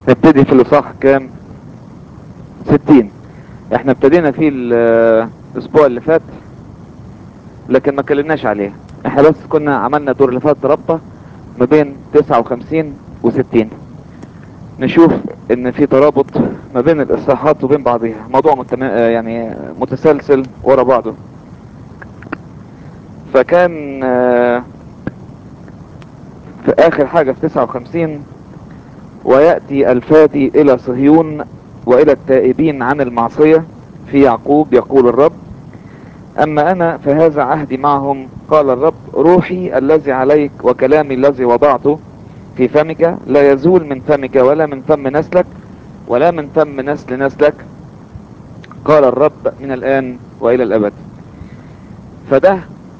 نبتدي في الاصحاح كام ستين احنا ابتدينا فيه ال- الاسبوع اللي فات لكن ما اتكلمناش عليه احنا بس كنا عملنا دور اللي فات رابطة ما بين تسعة وخمسين وستين نشوف ان في ترابط ما بين الاصحاحات وبين بعضها موضوع متم... آه يعني متسلسل ورا بعضه فكان آه، في اخر حاجة في تسعة وخمسين ويأتي الفادي إلى صهيون وإلى التائبين عن المعصية في يعقوب يقول الرب أما أنا فهذا عهدي معهم قال الرب روحي الذي عليك وكلامي الذي وضعته في فمك لا يزول من فمك ولا من فم نسلك ولا من فم نسل نسلك قال الرب من الآن وإلى الأبد فده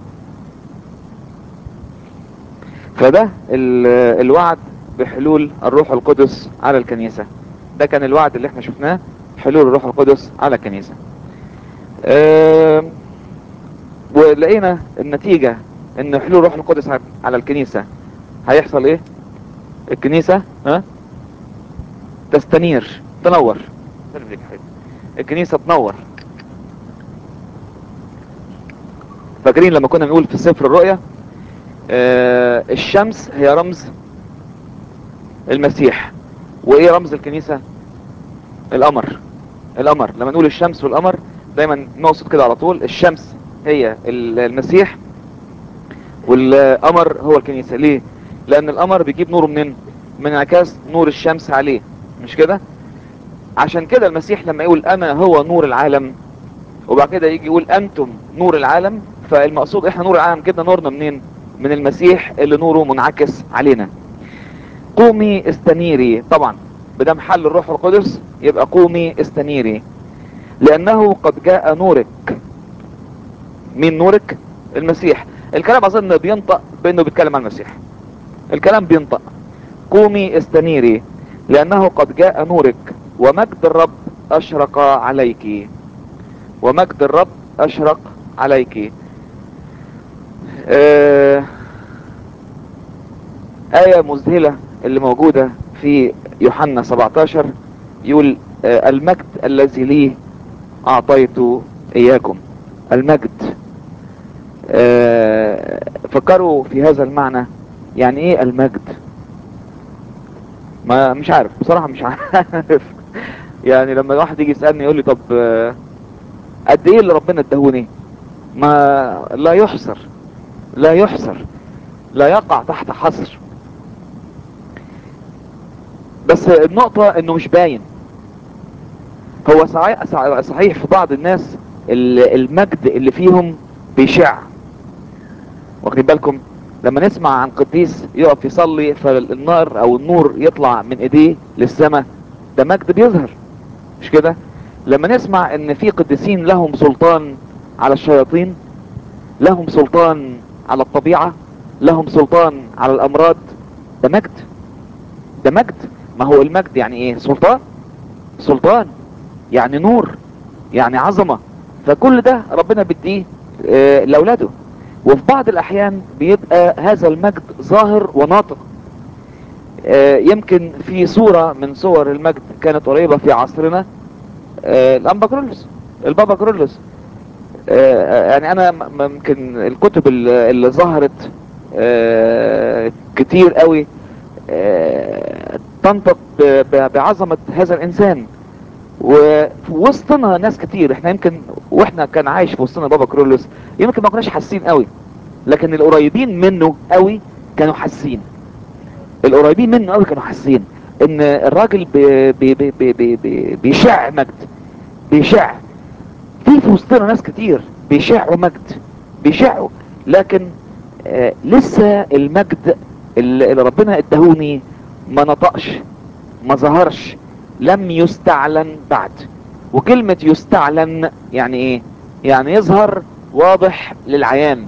فده ال- الوعد بحلول الروح القدس على الكنيسة ده كان الوعد اللي احنا شفناه حلول الروح القدس على الكنيسة آم، ولقينا النتيجة ان حلول الروح القدس ع- على الكنيسة هيحصل ايه الكنيسة ها تستنير تنور الكنيسة تنور فاكرين لما كنا نقول في سفر الرؤيا آه، الشمس هي رمز المسيح وايه رمز الكنيسة القمر القمر لما نقول الشمس والقمر دايما نقصد كده على طول الشمس هي ال- المسيح والقمر هو الكنيسة ليه لان القمر بيجيب نوره منين من انعكاس نور الشمس عليه مش كده عشان كده المسيح لما يقول انا هو نور العالم وبعد كده يجي يقول انتم نور العالم فالمقصود احنا نور العالم كده نورنا منين من المسيح اللي نوره منعكس علينا قومي استنيري طبعا بدم حل الروح القدس يبقى قومي استنيري لانه قد جاء نورك مين نورك المسيح الكلام اظن بينطق بانه بيتكلم عن المسيح الكلام بينطق قومي استنيري لانه قد جاء نورك ومجد الرب اشرق عليك ومجد الرب اشرق عليك آه آية مذهلة اللي موجودة في يوحنا 17 يقول آه المجد الذي لي أعطيت إياكم المجد آه فكروا في هذا المعنى يعني إيه المجد ما مش عارف بصراحة مش عارف يعني لما الواحد يجي يسألني يقول لي طب آه قد إيه اللي ربنا ادهوني ما لا يحصر لا يحصر لا يقع تحت حصر بس النقطة انه مش باين هو صحيح, صحيح في بعض الناس ال- المجد اللي فيهم بيشع واخدين بالكم لما نسمع عن قديس يقف يصلي فالنار او النور يطلع من ايديه للسماء ده مجد بيظهر مش كده لما نسمع ان في قديسين لهم سلطان على الشياطين لهم سلطان على الطبيعة لهم سلطان على الامراض ده مجد ده مجد ما هو المجد يعني ايه سلطان سلطان يعني نور يعني عظمة فكل ده ربنا بيديه آه، لاولاده وفي بعض الاحيان بيبقى هذا المجد ظاهر وناطق آه، يمكن في صورة من صور المجد كانت قريبة في عصرنا آه، الانبا كرولوس البابا كرولوس آه، يعني انا م- ممكن الكتب اللي اللي ظهرت آه، كتير قوي آه، تنطق ب- ب- بعظمة هذا الانسان وفي وسطنا ناس كتير احنا يمكن واحنا كان عايش في وسطنا بابا كرولوس يمكن ما كناش حاسين قوي لكن القريبين منه قوي كانوا حاسين القريبين منه قوي كانوا حاسين ان الراجل بي بي بي بي بي بي بيشع مجد بيشع في في وسطنا ناس كتير بيشعوا مجد بيشعوا لكن آه لسه المجد اللي اللي ربنا ادهوني ما نطقش ما ظهرش لم يستعلن بعد وكلمة يستعلن يعني ايه يعني يظهر واضح للعيان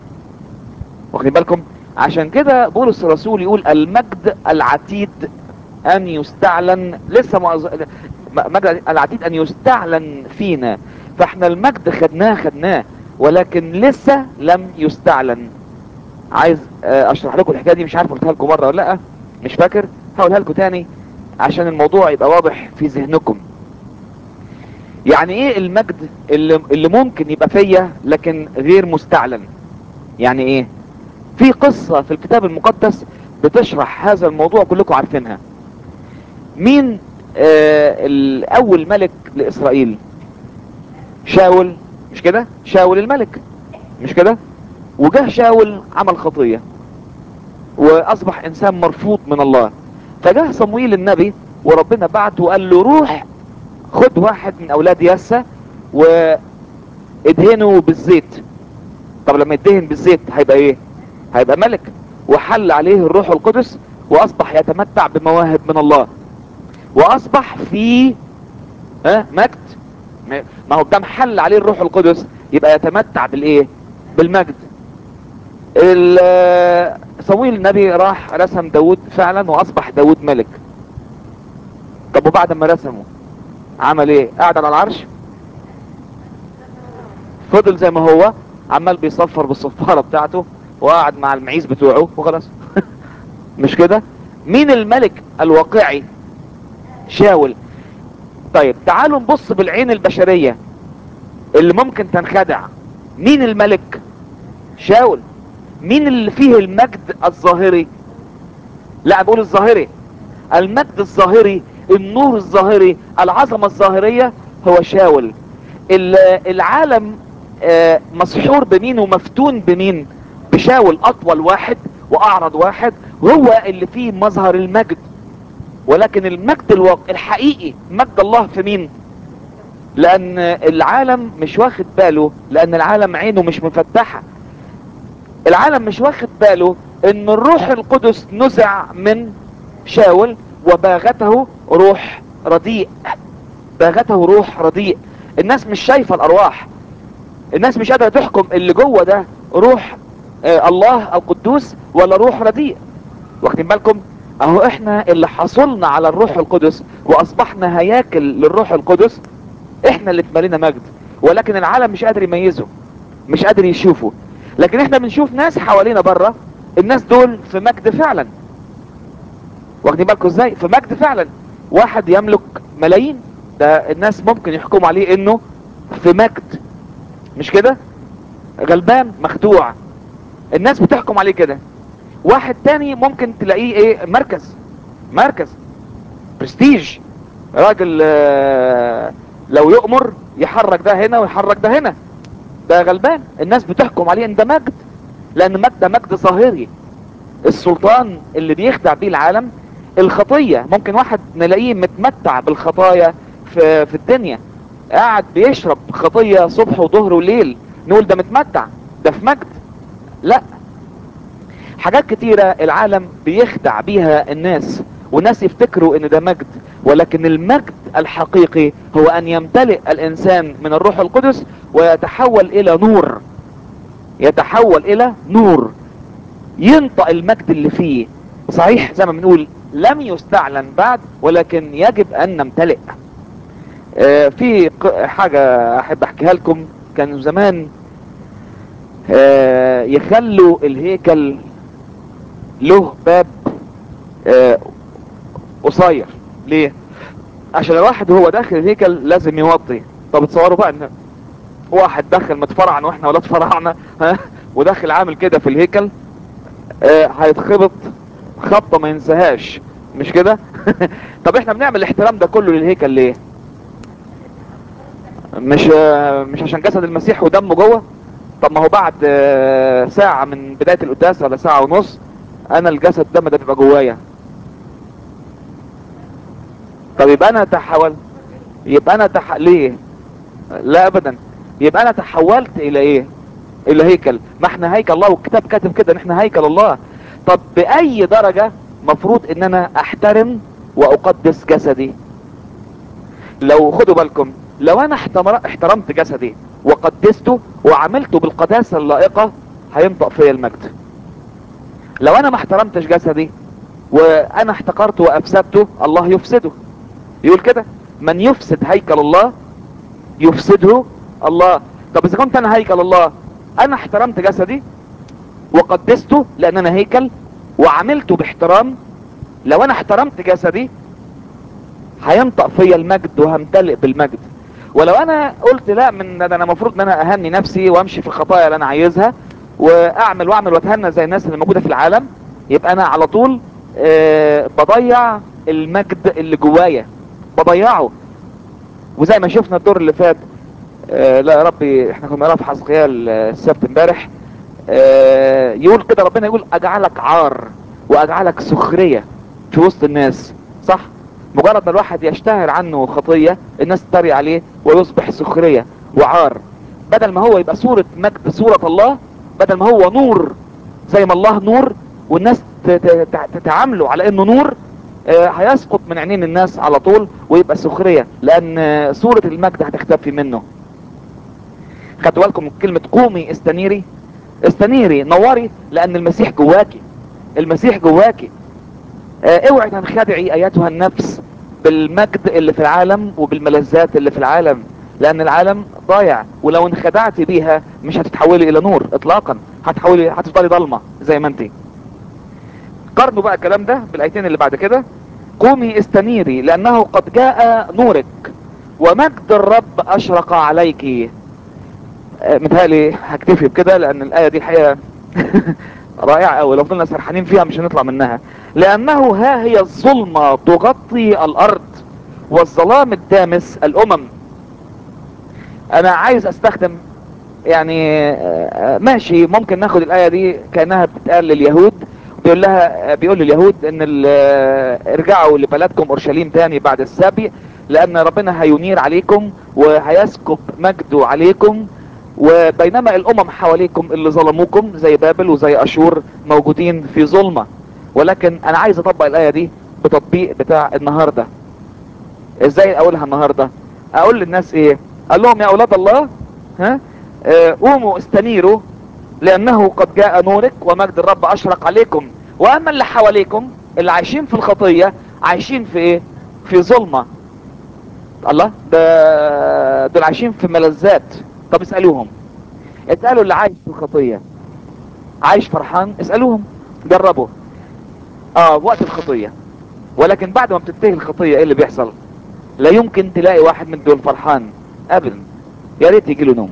واخدين بالكم عشان كده بولس الرسول يقول المجد العتيد ان يستعلن لسه ما أظ- م- مجد العتيد ان يستعلن فينا فاحنا المجد خدناه خدناه ولكن لسه لم يستعلن عايز آه، اشرح لكم الحكايه دي مش عارف قلتها لكم مره ولا لا مش فاكر هقولها لكم تاني عشان الموضوع يبقى واضح في ذهنكم يعني ايه المجد اللي, اللي ممكن يبقى فيا لكن غير مستعلن يعني ايه في قصة في الكتاب المقدس بتشرح هذا الموضوع كلكم عارفينها مين آه الاول ملك لاسرائيل شاول مش كده شاول الملك مش كده وجه شاول عمل خطية واصبح انسان مرفوض من الله فجه صمويل النبي وربنا بعته وقال له روح خد واحد من اولاد ياسا وادهنه بالزيت طب لما يدهن بالزيت هيبقى ايه هيبقى ملك وحل عليه الروح القدس واصبح يتمتع بمواهب من الله واصبح في ها مجد ما هو دام حل عليه الروح القدس يبقى يتمتع بالايه بالمجد صمويل النبي راح رسم داود فعلا واصبح داود ملك طب وبعد ما رسمه عمل ايه قعد على العرش فضل زي ما هو عمال بيصفر بالصفارة بتاعته وقعد مع المعيز بتوعه وخلاص مش كده مين الملك الواقعي شاول طيب تعالوا نبص بالعين البشرية اللي ممكن تنخدع مين الملك شاول مين اللي فيه المجد الظاهري لا بقول الظاهري المجد الظاهري النور الظاهري العظمة الظاهرية هو شاول العالم مسحور بمين ومفتون بمين بشاول اطول واحد واعرض واحد وهو اللي فيه مظهر المجد ولكن المجد الواقع الحقيقي مجد الله في مين لان العالم مش واخد باله لان العالم عينه مش مفتحة العالم مش واخد باله ان الروح القدس نزع من شاول وباغته روح رديء باغته روح رديء الناس مش شايفة الارواح الناس مش قادرة تحكم اللي جوه ده روح آه الله القدوس ولا روح رديء واخدين بالكم اهو احنا اللي حصلنا على الروح القدس واصبحنا هياكل للروح القدس احنا اللي اتملينا مجد ولكن العالم مش قادر يميزه مش قادر يشوفه لكن احنا بنشوف ناس حوالينا بره الناس دول في مجد فعلا واخدين بالكم ازاي في مجد فعلا واحد يملك ملايين ده الناس ممكن يحكموا عليه انه في مجد مش كده غلبان مخدوع الناس بتحكم عليه كده واحد تاني ممكن تلاقيه ايه مركز مركز برستيج راجل آه لو يؤمر يحرك ده هنا ويحرك ده هنا ده غلبان الناس بتحكم عليه ان ده مجد لان مجد ده مجد ظاهري السلطان اللي بيخدع بيه العالم الخطية ممكن واحد نلاقيه متمتع بالخطايا في, في الدنيا قاعد بيشرب خطية صبح وظهر وليل نقول ده متمتع ده في مجد لا حاجات كتيرة العالم بيخدع بيها الناس والناس يفتكروا ان ده مجد ولكن المجد الحقيقي هو ان يمتلئ الانسان من الروح القدس ويتحول الى نور يتحول الى نور ينطق المجد اللي فيه صحيح زي ما بنقول لم يستعلن بعد ولكن يجب ان نمتلئ آه في حاجة احب احكيها لكم كانوا زمان آه يخلوا الهيكل له باب آه قصير ليه عشان الواحد وهو داخل الهيكل لازم يوطي طب تصوروا بقى ان واحد داخل متفرعن واحنا ولاد فرعنا ها وداخل عامل كده في الهيكل آه هيتخبط خبطه ما ينساهاش مش كده طب احنا بنعمل الاحترام ده كله للهيكل ليه مش آه مش عشان جسد المسيح ودمه جوه طب ما هو بعد آه ساعة من بداية القداس ولا ساعة ونص انا الجسد دم ده بيبقى جوايا طب يبقى انا تحول يبقى انا تح... ليه لا ابدا يبقى انا تحولت الى ايه الى هيكل ما احنا هيكل الله والكتاب كاتب كده ان احنا هيكل الله طب باي درجة مفروض ان انا احترم واقدس جسدي لو خدوا بالكم لو انا احترمت جسدي وقدسته وعملته بالقداسة اللائقة هينطق فيا المجد لو انا ما احترمتش جسدي وانا احتقرته وافسدته الله يفسده يقول كده من يفسد هيكل الله يفسده الله طب اذا كنت انا هيكل الله انا احترمت جسدي وقدسته لان انا هيكل وعملته باحترام لو انا احترمت جسدي هينطق فيا المجد وهمتلئ بالمجد ولو انا قلت لا من ده انا المفروض ان انا اهني نفسي وامشي في الخطايا اللي انا عايزها واعمل واعمل واتهنى زي الناس اللي موجوده في العالم يبقى انا على طول آه بضيع المجد اللي جوايا بضيعه وزي ما شفنا الدور اللي فات آه لا يا ربي احنا كنا بنقرا في حزقيال آه، السبت امبارح آه يقول كده ربنا يقول اجعلك عار واجعلك سخريه في وسط الناس صح مجرد ما الواحد يشتهر عنه خطيه الناس تتريق عليه ويصبح سخريه وعار بدل ما هو يبقى صوره مجد صوره الله بدل ما هو نور زي ما الله نور والناس ت- ت- ت- تتعامله على انه نور آه، هيسقط من عينين الناس على طول ويبقى سخريه لان آه، صوره المجد هتختفي منه خدتوا بالكم من كلمه قومي استنيري استنيري نوري لان المسيح جواكي المسيح جواكي آه، اوعي تنخدعي ايتها النفس بالمجد اللي في العالم وبالملذات اللي في العالم لان العالم ضايع ولو انخدعت بيها مش هتتحولي الى نور اطلاقا هتحولي هتفضلي ضلمه زي ما انت قارنوا بقى الكلام ده بالايتين اللي بعد كده قومي استنيري لانه قد جاء نورك ومجد الرب اشرق عليك آه، متهيألي هكتفي بكده لان الايه دي الحقيقه رائعه قوي لو فضلنا سرحانين فيها مش هنطلع منها لانه ها هي الظلمه تغطي الارض والظلام الدامس الامم انا عايز استخدم يعني آه، ماشي ممكن ناخد الايه دي كانها بتتقال لليهود بيقول لها بيقول لليهود ان ال- آه، ارجعوا لبلدكم اورشليم تاني بعد السبي لان ربنا هينير عليكم وهيسكب مجده عليكم وبينما الامم حواليكم اللي ظلموكم زي بابل وزي اشور موجودين في ظلمه ولكن انا عايز اطبق الايه دي بتطبيق بتاع النهارده ازاي اقولها النهارده اقول للناس ايه قال لهم يا اولاد الله ها آه، قوموا استنيروا لانه قد جاء نورك ومجد الرب اشرق عليكم واما اللي حواليكم اللي عايشين في الخطيه عايشين في ايه في ظلمه الله ده دول عايشين في ملذات طب اسالوهم اسالوا اللي عايش في الخطيه عايش فرحان اسالوهم جربوا اه وقت الخطيه ولكن بعد ما بتنتهي الخطيه ايه اللي بيحصل لا يمكن تلاقي واحد من دول فرحان ابدا يا ريت يجي له نوم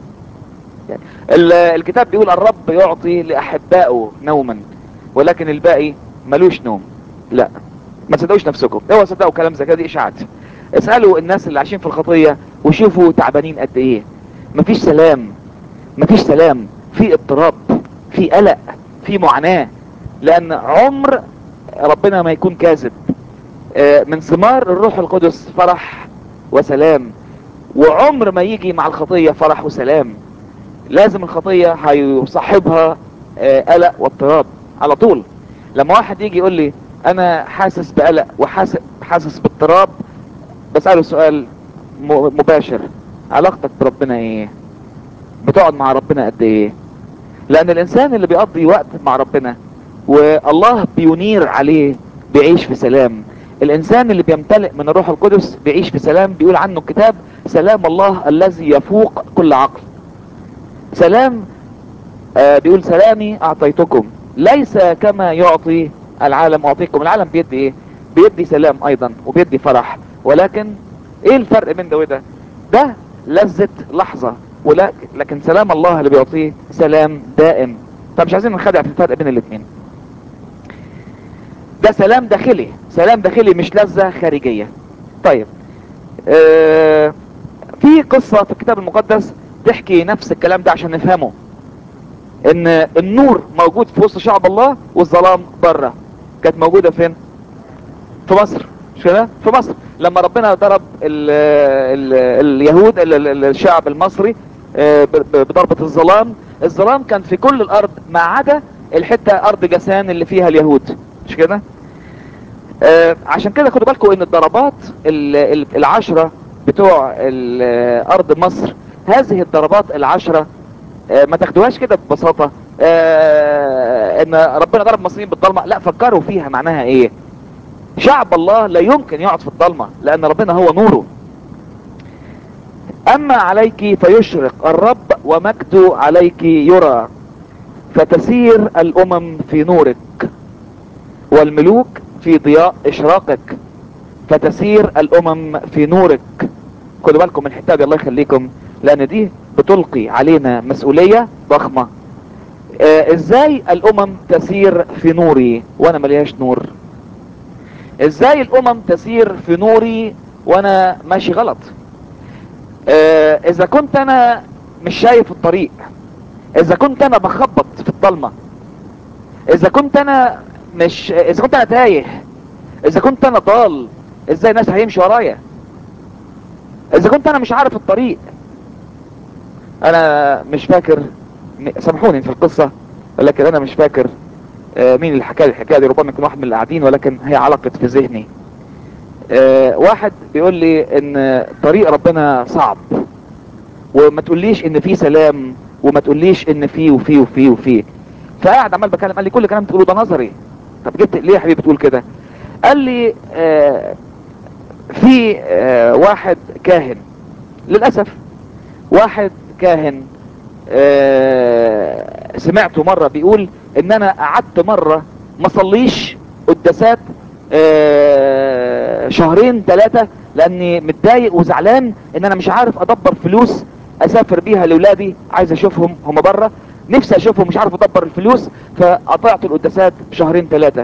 ال- الكتاب بيقول الرب يعطي لاحبائه نوما ولكن الباقي ملوش نوم لا ما تصدقوش نفسكم اوعوا تصدقوا كلام زي كده دي اشاعات اسالوا الناس اللي عايشين في الخطيه وشوفوا تعبانين قد ايه مفيش سلام مفيش سلام في اضطراب في قلق في معاناه لان عمر ربنا ما يكون كاذب آه، من ثمار الروح القدس فرح وسلام وعمر ما يجي مع الخطيه فرح وسلام لازم الخطيه هيصاحبها آه، قلق واضطراب على طول لما واحد يجي يقول لي انا حاسس بقلق وحاسس حاسس باضطراب بساله سؤال م- مباشر علاقتك بربنا ايه بتقعد مع ربنا قد ايه لان الانسان اللي بيقضي وقت مع ربنا والله بينير عليه بيعيش في سلام الانسان اللي بيمتلئ من الروح القدس بيعيش في سلام بيقول عنه الكتاب سلام الله الذي يفوق كل عقل سلام آه بيقول سلامي اعطيتكم ليس كما يعطي العالم اعطيكم العالم بيدي ايه بيدي سلام ايضا وبيدي فرح ولكن ايه الفرق بين ده وده ده لذة لحظة ولكن لكن سلام الله اللي بيعطيه سلام دائم فمش عايزين نخدع في الفرق بين الاثنين ده سلام داخلي سلام داخلي مش لذة خارجية طيب آه في قصة في الكتاب المقدس تحكي نفس الكلام ده عشان نفهمه ان النور موجود في وسط شعب الله والظلام بره كانت موجودة فين في مصر مش كده في مصر لما ربنا ضرب ال ال اليهود ال- ال- الشعب المصري آه، ب- ب- بضربة الظلام الظلام كان في كل الارض ما عدا الحتة ارض جسان اللي فيها اليهود مش كده آه، عشان كده خدوا بالكم ان الضربات ال- ال- العشرة بتوع ال- ارض مصر هذه الضربات العشرة آه، ما تاخدوهاش كده ببساطة آه، ان ربنا ضرب المصريين بالضلمة لا فكروا فيها معناها ايه شعب الله لا يمكن يقعد في الضلمة لان ربنا هو نوره اما عليك فيشرق الرب ومجده عليك يرى فتسير الامم في نورك والملوك في ضياء اشراقك فتسير الامم في نورك خدوا بالكم من الحته دي الله يخليكم لان دي بتلقي علينا مسؤوليه ضخمه آه ازاي الامم تسير في نوري وانا ملياش نور ازاي الامم تسير في نوري وانا ماشي غلط آه اذا كنت انا مش شايف الطريق اذا كنت انا بخبط في الضلمه اذا كنت انا مش اذا كنت انا تايه اذا كنت انا ضال ازاي الناس هيمشي ورايا اذا كنت انا مش عارف الطريق انا مش فاكر سامحوني في القصة ولكن انا مش فاكر مين اللي حكى لي الحكايه دي ربما يكون واحد من القاعدين ولكن هي علقت في ذهني واحد بيقول لي ان طريق ربنا صعب وما تقوليش ان في سلام وما تقوليش ان في وفي وفي وفي فقاعد عمال بكلم قال لي كل كلام تقوله ده نظري طب جبت ليه يا حبيبي بتقول كده قال لي آه في آه واحد كاهن للاسف واحد كاهن آه سمعته مرة بيقول ان انا قعدت مرة ما صليش قداسات شهرين ثلاثة لاني متضايق وزعلان ان انا مش عارف ادبر فلوس اسافر بيها لاولادي عايز اشوفهم هم بره نفسي اشوفهم مش عارف ادبر الفلوس فقطعت القداسات شهرين ثلاثة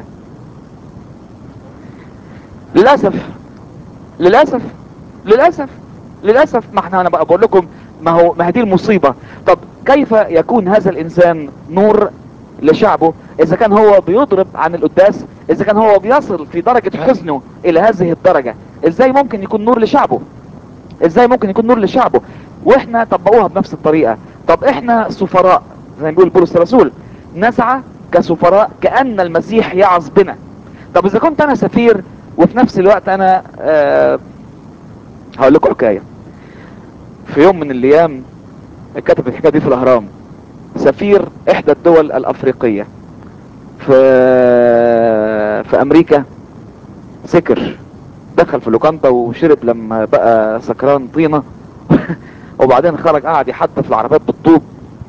للاسف للاسف للاسف للاسف ما احنا انا بقى بقول لكم ما هو ما هذه المصيبة طب كيف يكون هذا الانسان نور لشعبه اذا كان هو بيضرب عن القداس اذا كان هو بيصل في درجة حزنه الى هذه الدرجة ازاي ممكن يكون نور لشعبه ازاي ممكن يكون نور لشعبه واحنا طبقوها بنفس الطريقة طب احنا سفراء زي ما بيقول بولس الرسول نسعى كسفراء كأن المسيح يعظ بنا طب اذا كنت انا سفير وفي نفس الوقت انا أه هقول لكم حكايه في يوم من الايام كتب الحكايه دي في الاهرام سفير احدى الدول الافريقيه في في امريكا سكر دخل في لوكاندا وشرب لما بقى سكران طينه وبعدين خرج قعد يحط في العربيات بالطوب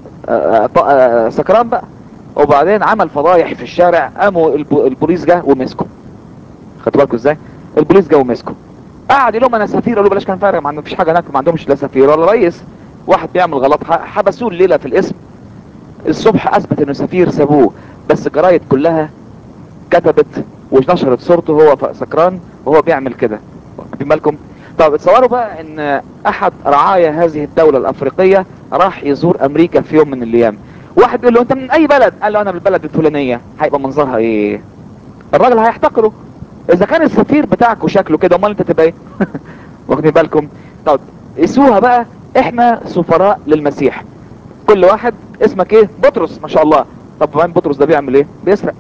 سكران بقى وبعدين عمل فضايح في الشارع قاموا البوليس جه ومسكه خدتوا بالكم ازاي البوليس جه ومسكه قعد يقول لهم انا سفير قالوا بلاش كان فارق ما فيش حاجه هناك ما عندهمش لا سفير ولا رئيس واحد بيعمل غلط حبسوه الليله في الاسم الصبح اثبت انه سفير سابوه بس الجرايد كلها كتبت ونشرت صورته هو سكران وهو بيعمل كده واخدين بالكم طب تصوروا بقى ان احد رعايا هذه الدولة الافريقية راح يزور امريكا في يوم من الايام واحد يقول له انت من اي بلد قال له انا من البلد الفلانية هيبقى منظرها ايه الراجل هيحتقره اذا كان السفير بتاعك وشكله كده امال انت تبقى ايه واخدين بالكم طب قيسوها بقى احنا سفراء للمسيح كل واحد اسمك ايه بطرس ما شاء الله طب وين بطرس ده بيعمل ايه بيسرق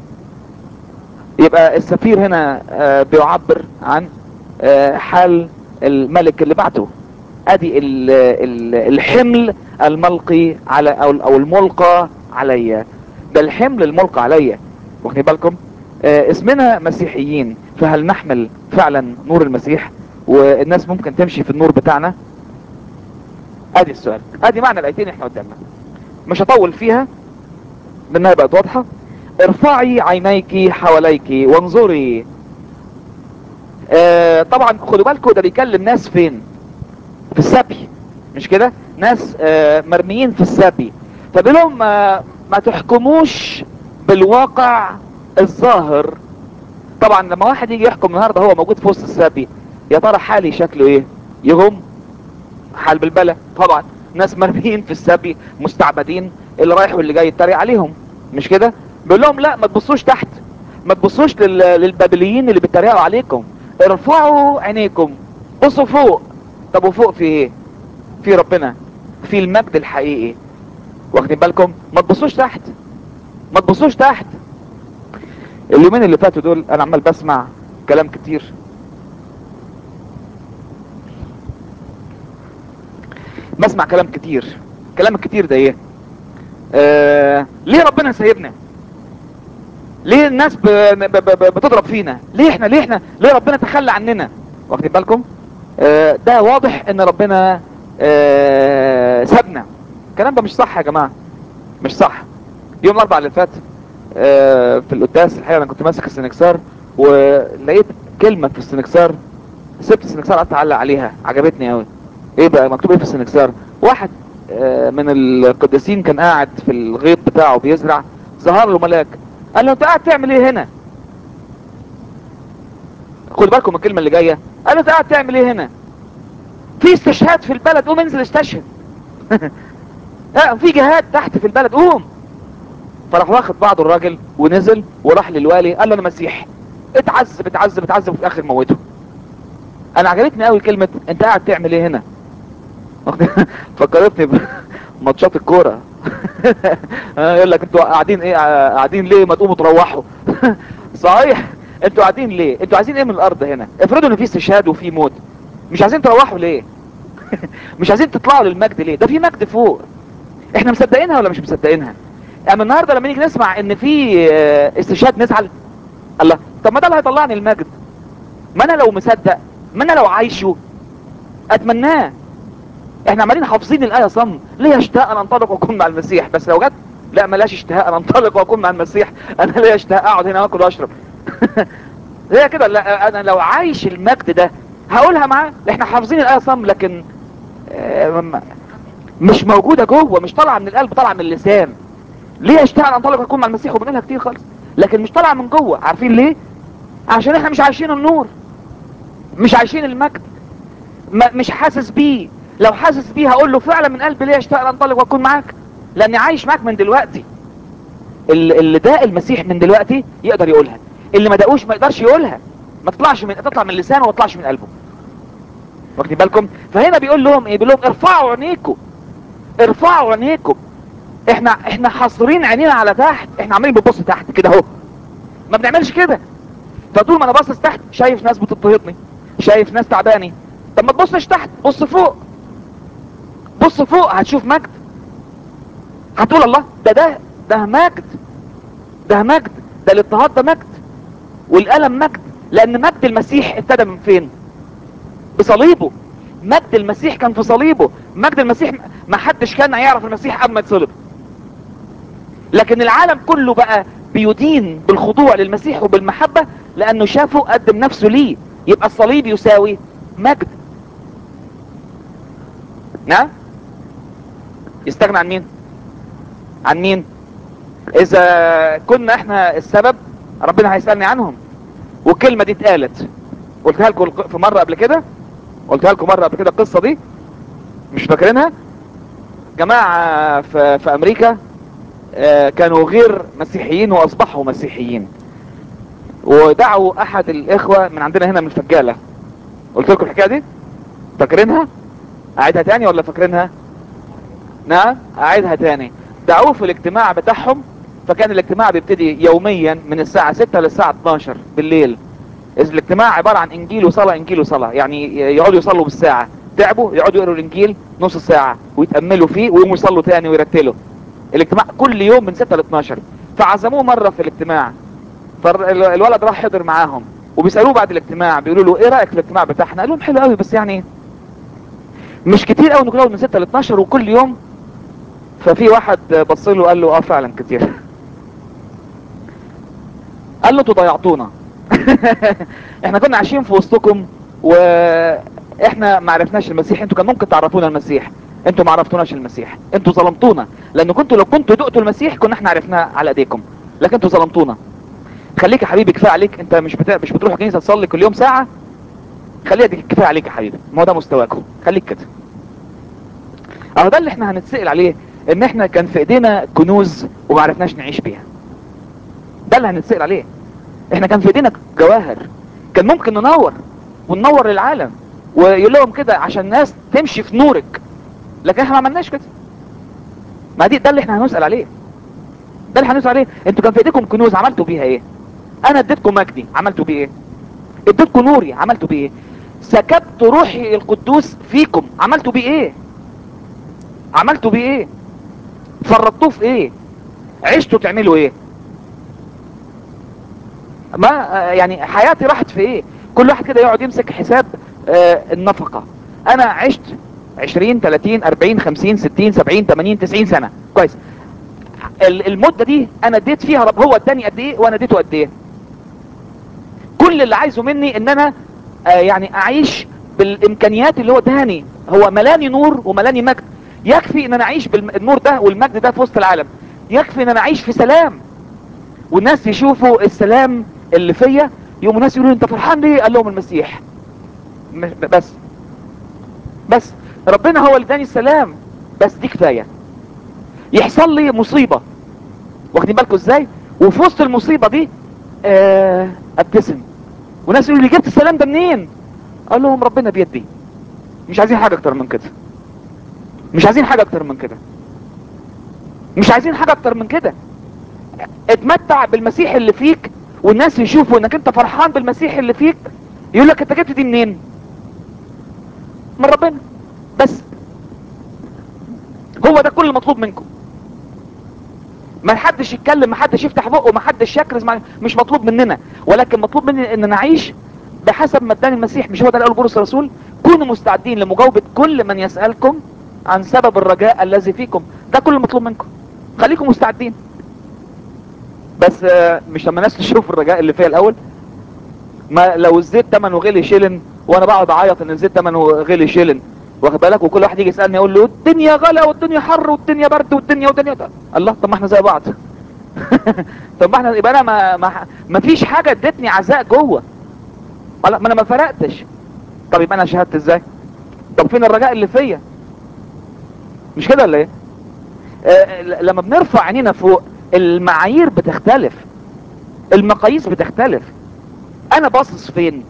يبقى السفير هنا آه بيعبر عن آه حال الملك اللي بعته ادي ال ال الحمل الملقي على او, أو الملقى عليا ده الحمل الملقى عليا واخدين بالكم آه اسمنا مسيحيين فهل نحمل فعلا نور المسيح والناس ممكن تمشي في النور بتاعنا ادي السؤال ادي معنى الايتين احنا قدامنا مش هطول فيها لانها بقت واضحة ارفعي عينيك حواليك وانظري آه طبعا خدوا بالكم ده بيكلم ناس فين في السبي مش كده ناس آه مرميين في السبي فبيقول لهم آه ما تحكموش بالواقع الظاهر طبعا لما واحد يجي يحكم النهارده هو موجود في وسط السبي يا ترى حالي شكله ايه يغم حال بالبلة طبعا ناس مرميين في السبي مستعبدين اللي رايح واللي جاي يتريق عليهم مش كده بيقول لهم لا ما تبصوش تحت ما تبصوش لل... للبابليين اللي بيتريقوا عليكم ارفعوا عينيكم بصوا فوق طب وفوق في ايه في ربنا في المجد الحقيقي واخدين بالكم ما تبصوش تحت ما تبصوش تحت اليومين اللي فاتوا دول انا عمال بسمع كلام كتير بسمع كلام كتير كلام الكتير ده ايه آه ليه ربنا سايبنا ليه الناس ب... ب... ب... بتضرب فينا ليه احنا ليه احنا ليه ربنا تخلى عننا واخدين بالكم آه ده واضح ان ربنا آه سابنا الكلام ده مش صح يا جماعة مش صح يوم الاربعاء اللي فات آه في القداس الحقيقة انا كنت ماسك السنكسار ولقيت كلمة في السنكسار سبت السنكسار قعدت اعلق عليها عجبتني قوي ايه بقى مكتوب ايه في السنكسار واحد آه، من القديسين كان قاعد في الغيط بتاعه بيزرع ظهر له ملاك قال له انت قاعد تعمل ايه هنا خد بالكم من الكلمة اللي جاية قال له انت قاعد تعمل ايه هنا في استشهاد في البلد قوم انزل استشهد اه في جهاد تحت في البلد قوم فراح واخد بعضه الراجل ونزل وراح للوالي قال له انا مسيح اتعذب اتعذب اتعذب وفي الاخر موته انا عجبتني قوي كلمة انت قاعد تعمل ايه هنا فكرتني بماتشات الكورة اه، يقول لك انتوا قاعدين ايه اه، قاعدين ليه ما تقوموا تروحوا صحيح انتوا قاعدين ليه انتوا عايزين ايه من الارض هنا افرضوا ان في استشهاد وفي موت مش عايزين تروحوا ليه مش عايزين تطلعوا للمجد ليه ده في مجد فوق احنا مصدقينها ولا مش مصدقينها اما النهارده لما نيجي نسمع ان في اه، استشهاد نزعل الله طب ما ده اللي هيطلعني المجد ما انا لو مصدق ما انا لو عايشه اتمناه احنا عمالين حافظين الايه صم ليه اشتاق ان انطلق واكون مع المسيح بس لو جت لا ملاش اشتهاء ان انطلق واكون مع المسيح انا ليه اشتهاء اقعد هنا واكل واشرب هي كده لا انا لو عايش المجد ده هقولها معاه احنا حافظين الايه صم لكن آه، م- مش موجوده جوه مش طالعه من القلب طالعه من اللسان ليه اشتهاء ان انطلق واكون مع المسيح وبنقولها كتير خالص لكن مش طالعه من جوه عارفين ليه عشان احنا مش عايشين النور مش عايشين المجد ما مش حاسس بيه لو حاسس بيه هقول له فعلا من قلبي ليه اشتاق ان انطلق واكون معاك لاني عايش معاك من دلوقتي اللي اللي داق المسيح من دلوقتي يقدر يقولها اللي ما داقوش ما يقدرش يقولها ما تطلعش من تطلع من لسانه وما تطلعش من قلبه واخدين بالكم فهنا بيقول لهم ايه بيقول لهم ارفعوا عينيكم ارفعوا عينيكم احنا احنا حاصرين عينينا على تحت احنا عمالين بنبص تحت كده اهو ما بنعملش كده فطول ما انا باصص تحت شايف ناس بتضطهدني شايف ناس تعباني طب ما تبصش تحت بص فوق بص فوق هتشوف مجد هتقول الله ده ده ده مجد ده مجد ده الاضطهاد ده مجد والألم مجد لأن مجد المسيح ابتدى من فين بصليبه مجد المسيح كان في صليبه مجد المسيح ما حدش كان يعرف المسيح قبل ما يتصلب لكن العالم كله بقى بيدين بالخضوع للمسيح وبالمحبة لأنه شافه قدم نفسه ليه يبقى الصليب يساوي مجد نعم يستغنى عن مين عن مين اذا كنا احنا السبب ربنا هيسألني عنهم والكلمة دي اتقالت قلتها لكم في مرة قبل كده قلتها لكم مرة قبل كده القصة دي مش فاكرينها جماعة في, في امريكا آه، كانوا غير مسيحيين واصبحوا مسيحيين ودعوا احد الاخوة من عندنا هنا من الفجالة قلت لكم الحكاية دي فاكرينها اعيدها تاني ولا فاكرينها نعم اعيدها تاني دعوه في الاجتماع بتاعهم فكان الاجتماع بيبتدي يوميا من الساعة 6 للساعة 12 بالليل إذ الاجتماع عبارة عن انجيل وصلاة انجيل وصلاة يعني يقعدوا يصلوا بالساعة تعبوا يقعدوا يقروا الانجيل نص ساعة ويتأملوا فيه ويقوموا يصلوا تاني ويرتلوا الاجتماع كل يوم من 6 ل 12 فعزموه مرة في الاجتماع فالولد راح حضر معاهم وبيسألوه بعد الاجتماع بيقولوا له ايه رأيك في الاجتماع بتاعنا قال لهم حلو قوي بس يعني مش كتير قوي نقعد من 6 ل 12 وكل يوم ففي واحد بص له قال له اه فعلا كتير قال له انتوا ضيعتونا احنا كنا عايشين في وسطكم واحنا ما عرفناش المسيح انتوا كان ممكن تعرفونا المسيح انتوا ما عرفتوناش المسيح انتوا ظلمتونا لان كنتوا لو كنتوا دقتوا المسيح كنا احنا عرفناه على ايديكم لكن انتوا ظلمتونا خليك يا حبيبي كفايه عليك انت مش بتا... مش بتروح الكنيسه تصلي كل يوم ساعه خليها دي كفايه عليك يا حبيبي ما هو ده مستواكم خليك كده اهو ده اللي احنا هنتسأل عليه ان احنا كان في ايدينا كنوز وما عرفناش نعيش بيها ده اللي هنتسأل عليه احنا كان في ايدينا جواهر كان ممكن ننور وننور للعالم ويقول لهم كده عشان الناس تمشي في نورك لكن احنا ما عملناش كده ما دي ده اللي احنا هنسأل عليه ده اللي هنسأل عليه انتوا كان في ايديكم كنوز عملتوا بيها ايه انا اديتكم مجدي عملتوا بيه ايه اديتكم نوري عملتوا بيه ايه سكبت روحي القدوس فيكم عملتوا بيه ايه عملتوا بيه ايه فرطوه في ايه عشتوا تعملوا ايه ما آه، يعني حياتي راحت في ايه كل واحد كده يقعد يمسك حساب آه، النفقة انا عشت 20 30 40 50 60 70 80 90 سنة كويس ال- المدة دي انا اديت فيها رب هو اداني قد ايه وانا اديته قد ايه كل اللي عايزه مني ان انا آه يعني اعيش بالامكانيات اللي هو ادهاني هو ملاني نور وملاني مجد يكفي ان انا اعيش بالنور ده والمجد ده في وسط العالم يكفي ان انا اعيش في سلام والناس يشوفوا السلام اللي فيا يقوموا الناس يقولوا انت فرحان ليه قال لهم المسيح م- بس بس ربنا هو اللي اداني السلام بس دي كفايه يحصل لي مصيبه واخدين بالكم ازاي وفي وسط المصيبه دي آه ابتسم وناس يقولوا لي جبت السلام ده منين قال لهم ربنا بيدي مش عايزين حاجه اكتر من كده مش عايزين حاجه اكتر من كده مش عايزين حاجه اكتر من كده اتمتع بالمسيح اللي فيك والناس يشوفوا انك انت فرحان بالمسيح اللي فيك يقول لك انت جبت دي منين من ربنا بس هو ده كل المطلوب منكم ما حدش يتكلم ما حدش يفتح بقه ما حدش يكرز مع... مش مطلوب مننا ولكن مطلوب مني ان نعيش بحسب ما اداني المسيح مش هو ده اللي قاله بولس الرسول كونوا مستعدين لمجاوبة كل من يسألكم عن سبب الرجاء الذي فيكم ده كل المطلوب منكم خليكم مستعدين بس آه، مش لما الناس تشوف الرجاء اللي فيا الاول ما لو الزيت تمنه غلي شيلن وانا بقعد اعيط ان الزيت تمنه غلي شيلن واخد بالك وكل واحد يجي يسالني يقول له الدنيا غلا والدنيا حر والدنيا برد والدنيا والدنيا ده. الله طب ما احنا زي بعض طب ما احنا يبقى انا ما ما, ما فيش حاجه ادتني عزاء جوه ما انا ما فرقتش طب يبقى انا شهدت ازاي طب فين الرجاء اللي فيا مش كده ولا ايه آه ل- لما بنرفع عينينا فوق المعايير بتختلف المقاييس بتختلف انا باصص فين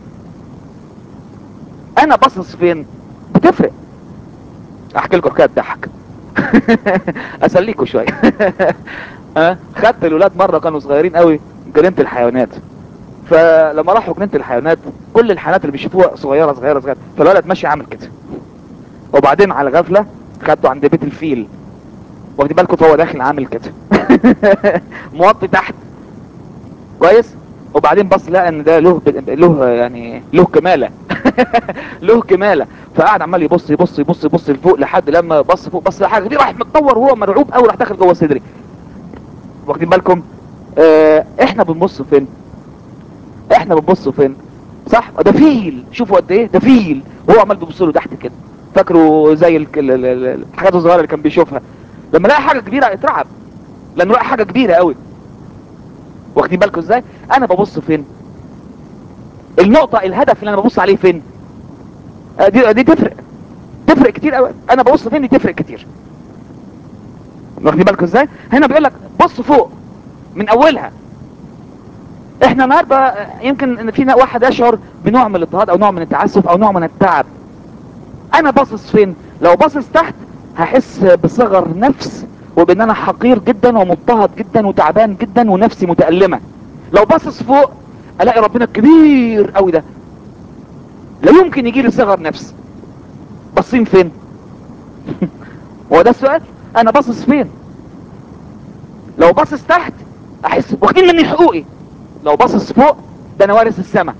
انا باصص فين بتفرق احكي لكم حكايه تضحك اسليكوا شويه ها خدت الولاد مره كانوا صغيرين قوي جنينه الحيوانات فلما راحوا جنينه الحيوانات كل الحيوانات اللي بيشوفوها صغيره صغيره صغيره فالولد ماشي عامل كده وبعدين على غفله خدته عند بيت الفيل واخدين بالكم فهو داخل عامل كده موطي تحت كويس وبعدين بص لقى ان ده له له يعني له كماله له كماله فقعد عمال يبص يبص يبص يبص لفوق لحد لما بص فوق بص لحاجه دي راح متطور وهو مرعوب قوي راح داخل جوه صدري واخدين بالكم آه احنا بنبص فين احنا بنبص فين صح ده فيل شوفوا قد ايه ده فيل وهو عمال بيبص له تحت كده فاكره زي ال- ال- ال- الحاجات الصغيره اللي كان بيشوفها لما لقى حاجه كبيره اترعب لانه لقى حاجه كبيره قوي واخدين بالكم ازاي انا ببص فين النقطه الهدف اللي انا ببص عليه فين آه، دي دي تفرق تفرق كتير قوي انا ببص فين دي تفرق كتير واخدين بالكم ازاي هنا بيقول لك بص فوق من اولها احنا النهارده آه، يمكن ان فينا واحد يشعر بنوع من الاضطهاد او نوع من التعسف او نوع من التعب انا باصص فين لو باصص تحت هحس بصغر نفس وبان انا حقير جدا ومضطهد جدا وتعبان جدا ونفسي متألمة لو باصص فوق الاقي ربنا الكبير قوي ده لا يمكن يجي لي صغر نفس باصين فين هو ده السؤال انا باصص فين لو باصص تحت احس واخدين مني حقوقي لو باصص فوق ده انا وارث السما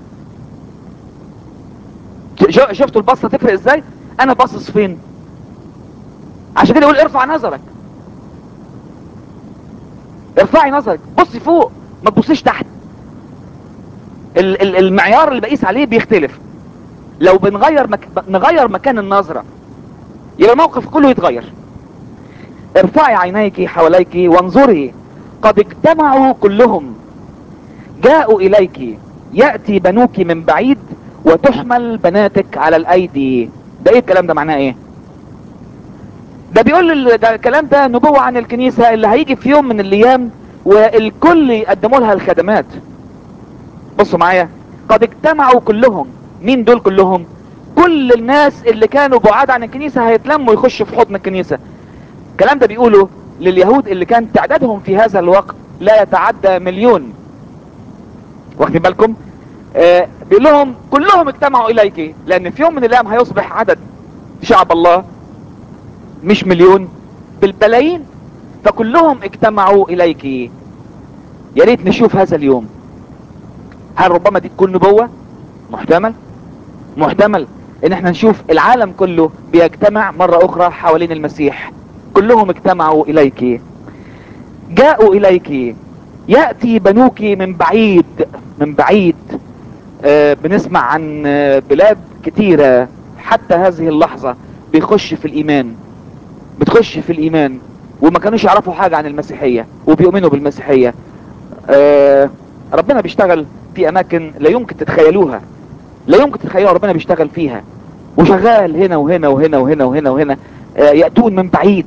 ش- شفتوا البصه تفرق ازاي انا باصص فين عشان كده يقول ارفع نظرك ارفعي نظرك بصي فوق ما تبصيش تحت ال- ال- المعيار اللي بقيس عليه بيختلف لو بنغير مك... نغير مكان النظرة يبقى الموقف كله يتغير ارفعي عينيك حواليك وانظري قد اجتمعوا كلهم جاءوا اليك يأتي بنوك من بعيد وتحمل بناتك على الايدي ده ايه الكلام ده معناه ايه ده بيقول ال- ده الكلام ده نبوة عن الكنيسة اللي هيجي في يوم من الايام والكل يقدموا لها الخدمات بصوا معايا قد اجتمعوا كلهم مين دول كلهم كل الناس اللي كانوا بعاد عن الكنيسة هيتلموا يخشوا في حضن الكنيسة الكلام ده بيقوله لليهود اللي كان تعدادهم في هذا الوقت لا يتعدى مليون واخدين بالكم آه بيقول لهم كلهم اجتمعوا اليك لان في يوم من الايام هيصبح عدد شعب الله مش مليون بالبلايين فكلهم اجتمعوا اليك يا ريت نشوف هذا اليوم هل ربما دي تكون نبوة محتمل محتمل ان احنا نشوف العالم كله بيجتمع مرة اخرى حوالين المسيح كلهم اجتمعوا اليك جاءوا اليك يأتي بنوك من بعيد من بعيد آه، بنسمع عن آه، بلاد كتيرة حتى هذه اللحظة بيخش في الايمان بتخش في الايمان وما كانوش يعرفوا حاجة عن المسيحية وبيؤمنوا بالمسيحية آه، ربنا بيشتغل في اماكن لا يمكن تتخيلوها لا يمكن تتخيلوا ربنا بيشتغل فيها وشغال هنا وهنا وهنا وهنا وهنا وهنا آه، يأتون من بعيد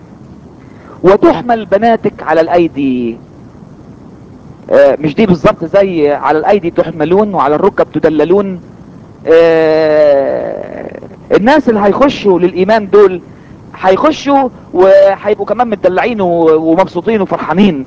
وتحمل بناتك على الايدي آه، مش دي بالظبط زي على الايدي تحملون وعلى الركب تدللون آه، الناس اللي هيخشوا للايمان دول هيخشوا وهيبقوا كمان متدلعين و- ومبسوطين وفرحانين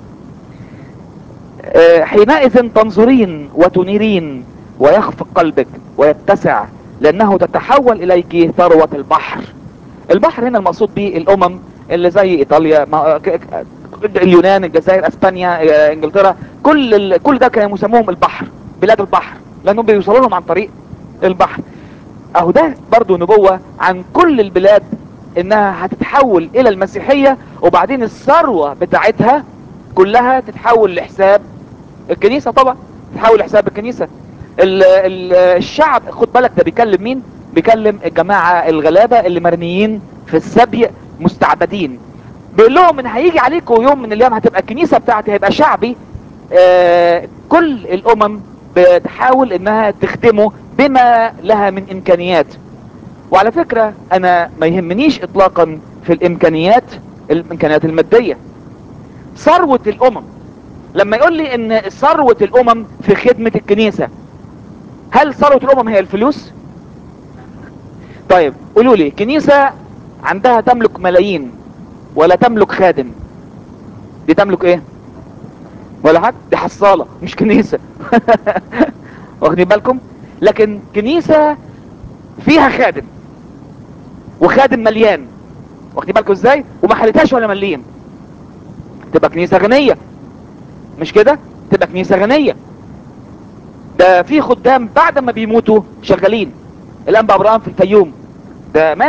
آه، حينئذ تنظرين وتنيرين ويخفق قلبك ويتسع لانه تتحول اليك ثروة البحر البحر هنا المقصود به الامم اللي زي ايطاليا ما- ك- ك- اليونان الجزائر اسبانيا آه، انجلترا كل ال... كل ده كانوا يسموهم البحر بلاد البحر لانهم بيوصلوا لهم عن طريق البحر اهو ده برضو نبوة عن كل البلاد انها هتتحول الى المسيحية وبعدين الثروة بتاعتها كلها تتحول لحساب الكنيسة طبعا تتحول لحساب الكنيسة ال ال الشعب خد بالك ده بيكلم مين بيكلم الجماعة الغلابة اللي مرميين في السبي مستعبدين بيقول لهم ان هيجي عليكم يوم من الايام هتبقى الكنيسة بتاعتي هيبقى شعبي آه كل الامم بتحاول انها تخدمه بما لها من امكانيات وعلى فكرة انا ما يهمنيش اطلاقا في الامكانيات الامكانيات المادية ثروة الامم لما يقول لي ان ثروة الامم في خدمة الكنيسة هل ثروة الامم هي الفلوس طيب قولوا لي كنيسة عندها تملك ملايين ولا تملك خادم دي تملك ايه ولا حاجة دي حصالة مش كنيسة واخدين بالكم لكن كنيسة فيها خادم وخادم مليان واخدين بالكم ازاي وما حلتهاش ولا مليم تبقى كنيسة غنية مش كده تبقى كنيسة غنية ده في خدام بعد ما بيموتوا شغالين الانبا ابراهيم في الفيوم ده مات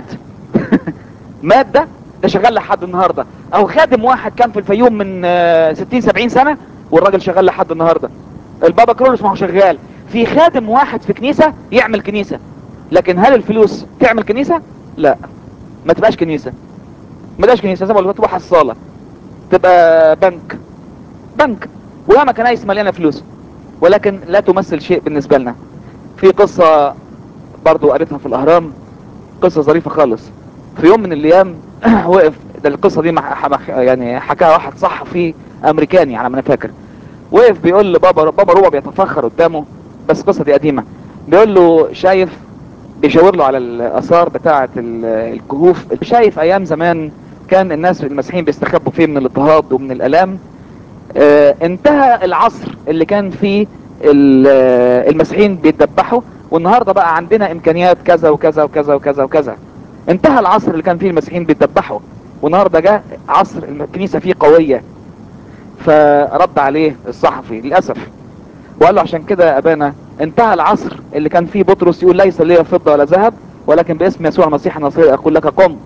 مات ده ده شغال لحد النهارده او خادم واحد كان في الفيوم من آه، 60 70 سنه والراجل شغال لحد النهارده البابا كرولوس ما هو شغال في خادم واحد في كنيسه يعمل كنيسه لكن هل الفلوس تعمل كنيسه لا ما تبقاش كنيسه ما تبقاش كنيسه زي ما قلت تبقى حصاله تبقى بنك بنك وياما كنايس مليانه فلوس ولكن لا تمثل شيء بالنسبه لنا في قصه برضو قريتها في الاهرام قصه ظريفه خالص في يوم من الايام وقف ده القصه دي مح مح يعني حكاها واحد صحفي امريكاني على ما انا فاكر وقف بيقول لبابا بابا روبا بيتفخر قدامه بس القصه دي قديمه بيقول له شايف بيشاور له على الاثار بتاعه ال- الكهوف شايف ايام زمان كان الناس المسيحيين بيستخبوا فيه من الاضطهاد ومن الالام آه، انتهى العصر اللي كان فيه ال- آه، المسيحيين بيتذبحوا والنهارده بقى عندنا امكانيات كذا وكذا وكذا وكذا وكذا انتهى العصر اللي كان فيه المسيحيين بيتذبحوا والنهارده جاء عصر الكنيسه فيه قويه فرد عليه الصحفي للاسف وقال له عشان كده يا ابانا انتهى العصر اللي كان فيه بطرس يقول ليس لي فضه ولا ذهب ولكن باسم يسوع المسيح النصير اقول لك قم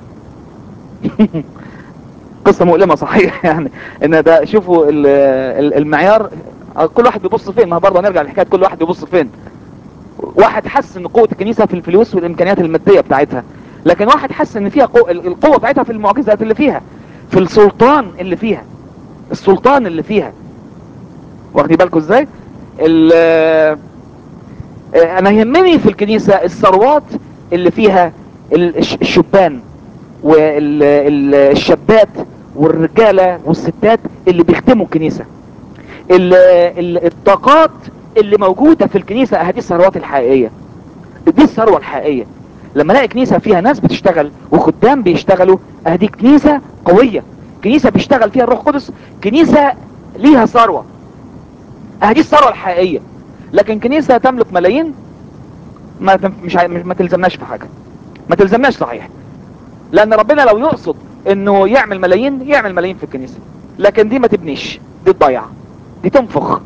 قصة مؤلمة صحيح يعني ان ده شوفوا ال- ال- المعيار كل واحد بيبص فين ما برضه نرجع لحكاية كل واحد بيبص فين واحد حس ان قوة الكنيسة في الفلوس والامكانيات المادية بتاعتها لكن واحد حس ان فيها قوة القوة بتاعتها في المعجزات اللي فيها في السلطان اللي فيها السلطان اللي فيها واخدين بالكم ازاي ال- آه، انا يهمني في الكنيسة الثروات اللي فيها ال- الش- الشبان والشابات والرجالة والستات اللي بيخدموا الكنيسة ال- ال- الطاقات اللي موجودة في الكنيسة هذه الثروات الحقيقية دي الثروة الحقيقية لما الاقي كنيسة فيها ناس بتشتغل وخدام بيشتغلوا هذه كنيسة قوية كنيسة بيشتغل فيها الروح القدس كنيسة ليها ثروة هذه الثروة الحقيقية لكن كنيسة تملك ملايين ما تنف- مش عاي- مش- ما تلزمناش في حاجة ما تلزمناش صحيح لان ربنا لو يقصد انه يعمل ملايين يعمل ملايين في الكنيسة لكن دي ما تبنيش دي تضيع دي تنفخ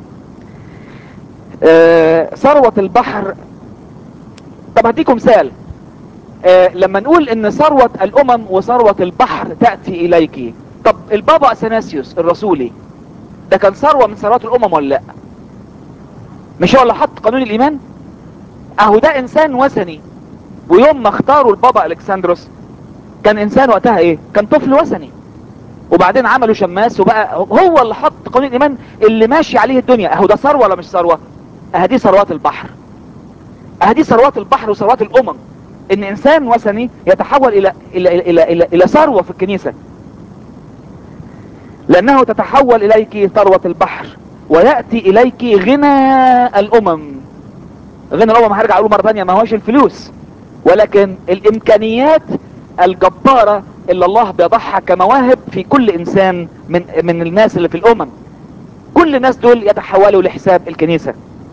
آه، ثروة البحر طب هديكم مثال آه، لما نقول ان ثروة الامم وثروة البحر تأتي اليك طب البابا اثناسيوس الرسولي ده كان ثروة من ثروات الامم ولا لا مش هو اللي حط قانون الايمان اهو ده انسان وثني ويوم ما اختاروا البابا الكسندروس كان انسان وقتها ايه كان طفل وثني وبعدين عملوا شماس وبقى هو اللي حط قانون الايمان اللي ماشي عليه الدنيا اهو ده ثروه ولا مش ثروه اهدي ثروات البحر اهدي ثروات البحر وثروات الامم ان انسان وثني يتحول الى الى الى الى, إلى ثروه في الكنيسه لانه تتحول اليك ثروه البحر وياتي اليك غنى الامم غنى الامم هرجع اقول مره ثانيه ما هوش الفلوس ولكن الامكانيات الجباره اللي الله بيضعها كمواهب في كل انسان من من الناس اللي في الامم كل الناس دول يتحولوا لحساب الكنيسه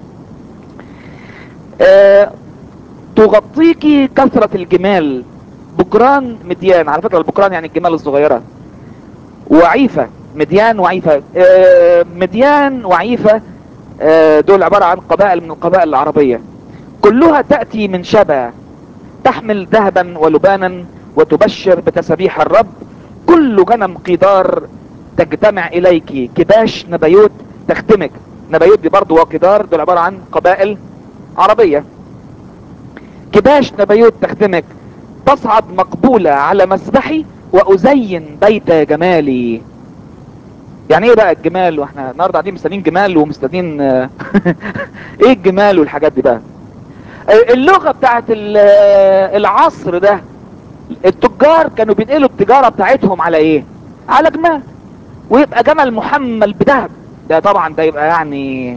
أه تغطيك كثرة الجمال بكران مديان على فكرة البكران يعني الجمال الصغيرة وعيفة مديان وعيفة أه مديان وعيفة أه دول عبارة عن قبائل من القبائل العربية كلها تأتي من شبا تحمل ذهبا ولبانا وتبشر بتسابيح الرب كل غنم قدار تجتمع اليك كباش نبيوت تختمك نبيوت دي برضو وقدار دول عبارة عن قبائل عربية كباش نبيوت تختمك تصعد مقبولة على مسبحي وأزين بيت جمالي يعني ايه بقى الجمال واحنا النهارده قاعدين مستنيين جمال ومستنيين ايه الجمال والحاجات دي بقى اللغة بتاعت العصر ده التجار كانوا بينقلوا التجارة بتاعتهم على ايه على جمال ويبقى جمل محمل بذهب ده طبعا ده يبقى يعني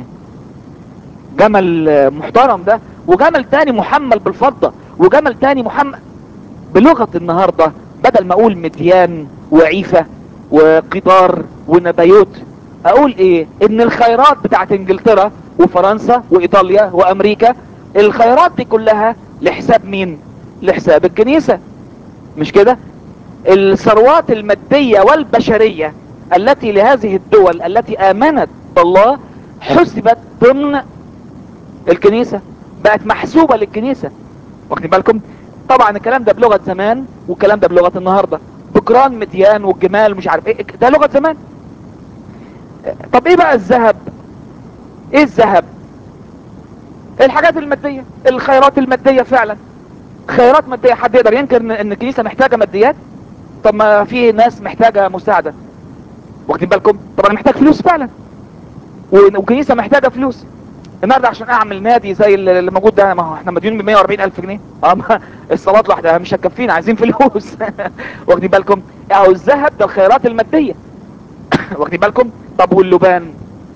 جمل محترم ده وجمل تاني محمل بالفضة وجمل تاني محمل بلغة النهاردة بدل ما اقول مديان وعيفة وقطار ونبيوت اقول ايه ان الخيرات بتاعت انجلترا وفرنسا وايطاليا وامريكا الخيرات دي كلها لحساب مين لحساب الكنيسة مش كده الثروات المادية والبشرية التي لهذه الدول التي امنت بالله حسبت ضمن الكنيسة بقت محسوبة للكنيسة واخدين بالكم طبعا الكلام ده بلغة زمان والكلام ده بلغة النهاردة بكران مديان والجمال مش عارف ايه ده لغة زمان طب ايه بقى الذهب ايه الذهب الحاجات المادية الخيرات المادية فعلا خيرات مادية حد يقدر ينكر ان ان الكنيسة محتاجة ماديات طب ما في ناس محتاجة مساعدة واخدين بالكم طب انا محتاج فلوس فعلا والكنيسة محتاجة فلوس النهارده عشان اعمل نادي زي اللي موجود ده ما هو احنا مديونين ب 140 الف جنيه اه الصلاه لوحدها مش هتكفينا عايزين فلوس واخدين بالكم اهو الذهب ده الخيرات الماديه واخدين بالكم طب واللبان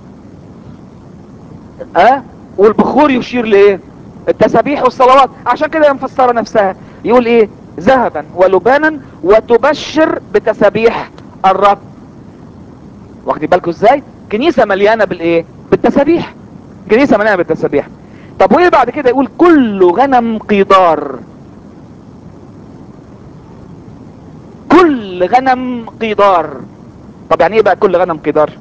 اه والبخور يشير لايه التسابيح والصلوات عشان كده مفسره نفسها يقول ايه ذهبا ولبانا وتبشر بتسابيح الرب واخدين بالكم ازاي كنيسه مليانه بالايه بالتسابيح كنيسة مليانة بالتسابيح طب وايه بعد كده يقول كل غنم قيدار كل غنم قيدار طب يعني ايه بقى كل غنم قيدار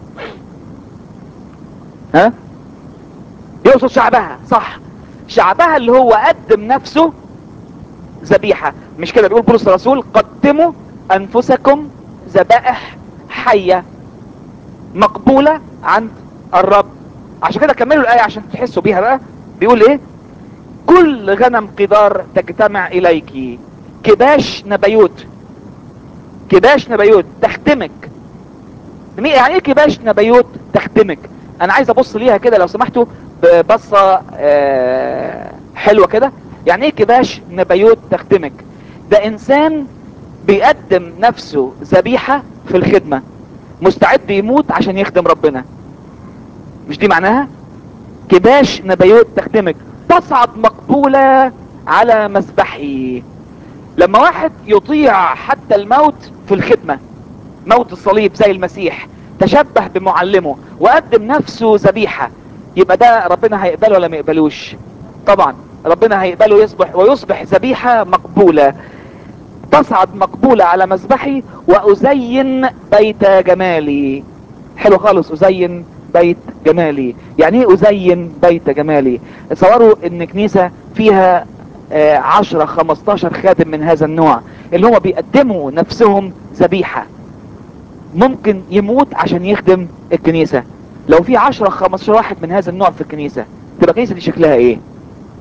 ها يقصد شعبها صح شعبها اللي هو قدم نفسه ذبيحة مش كده بيقول بولس الرسول قدموا انفسكم ذبائح حية مقبولة عند الرب عشان كده كملوا الآية عشان تحسوا بيها بقى بيقول ايه كل غنم قدار تجتمع اليك كباش نبيوت كباش نبيوت تختمك يعني ايه كباش نبيوت تختمك انا عايز ابص ليها كده لو سمحتوا ببصة آه حلوة كده يعني ايه كباش نبيوت تختمك ده انسان بيقدم نفسه ذبيحة في الخدمة مستعد يموت عشان يخدم ربنا مش دي معناها كباش نبيوت تخدمك تصعد مقبولة على مسبحي لما واحد يطيع حتى الموت في الخدمة موت الصليب زي المسيح تشبه بمعلمه وقدم نفسه ذبيحة يبقى ده ربنا هيقبله ولا ما يقبلوش طبعا ربنا هيقبله يصبح ويصبح ذبيحة مقبولة تصعد مقبولة على مسبحي وأزين بيت جمالي حلو خالص أزين بيت جمالي يعني ايه ازين بيت جمالي تصوروا ان كنيسة فيها آه عشرة خمستاشر خادم من هذا النوع اللي هم بيقدموا نفسهم ذبيحة ممكن يموت عشان يخدم الكنيسة لو في عشرة خمستاشر واحد من هذا النوع في الكنيسة تبقى الكنيسة دي شكلها ايه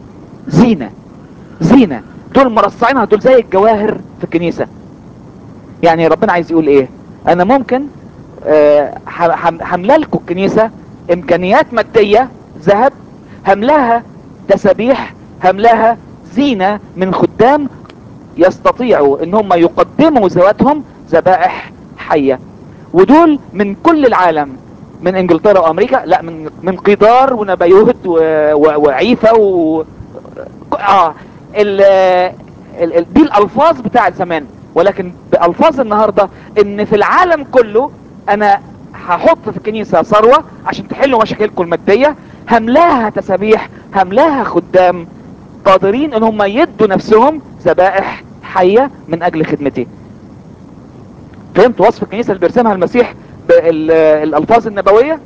زينة زينة دول مرصعينها دول زي الجواهر في الكنيسة يعني ربنا عايز يقول ايه انا ممكن آه، حم- حملا لكم الكنيسة امكانيات مادية ذهب هملاها تسابيح هملاها زينة من خدام يستطيعوا ان هم يقدموا ذواتهم ذبائح حية ودول من كل العالم من انجلترا وامريكا لا من من قدار ونبيوت و- و- وعيفا و اه ال ال ال دي الالفاظ بتاعت زمان ولكن بالفاظ النهارده ان في العالم كله انا هحط في الكنيسه ثروه عشان تحلوا مشاكلكم الماديه هملاها تسابيح هملاها خدام قادرين ان هم يدوا نفسهم ذبائح حيه من اجل خدمتي فهمت وصف الكنيسه اللي بيرسمها المسيح بالالفاظ النبويه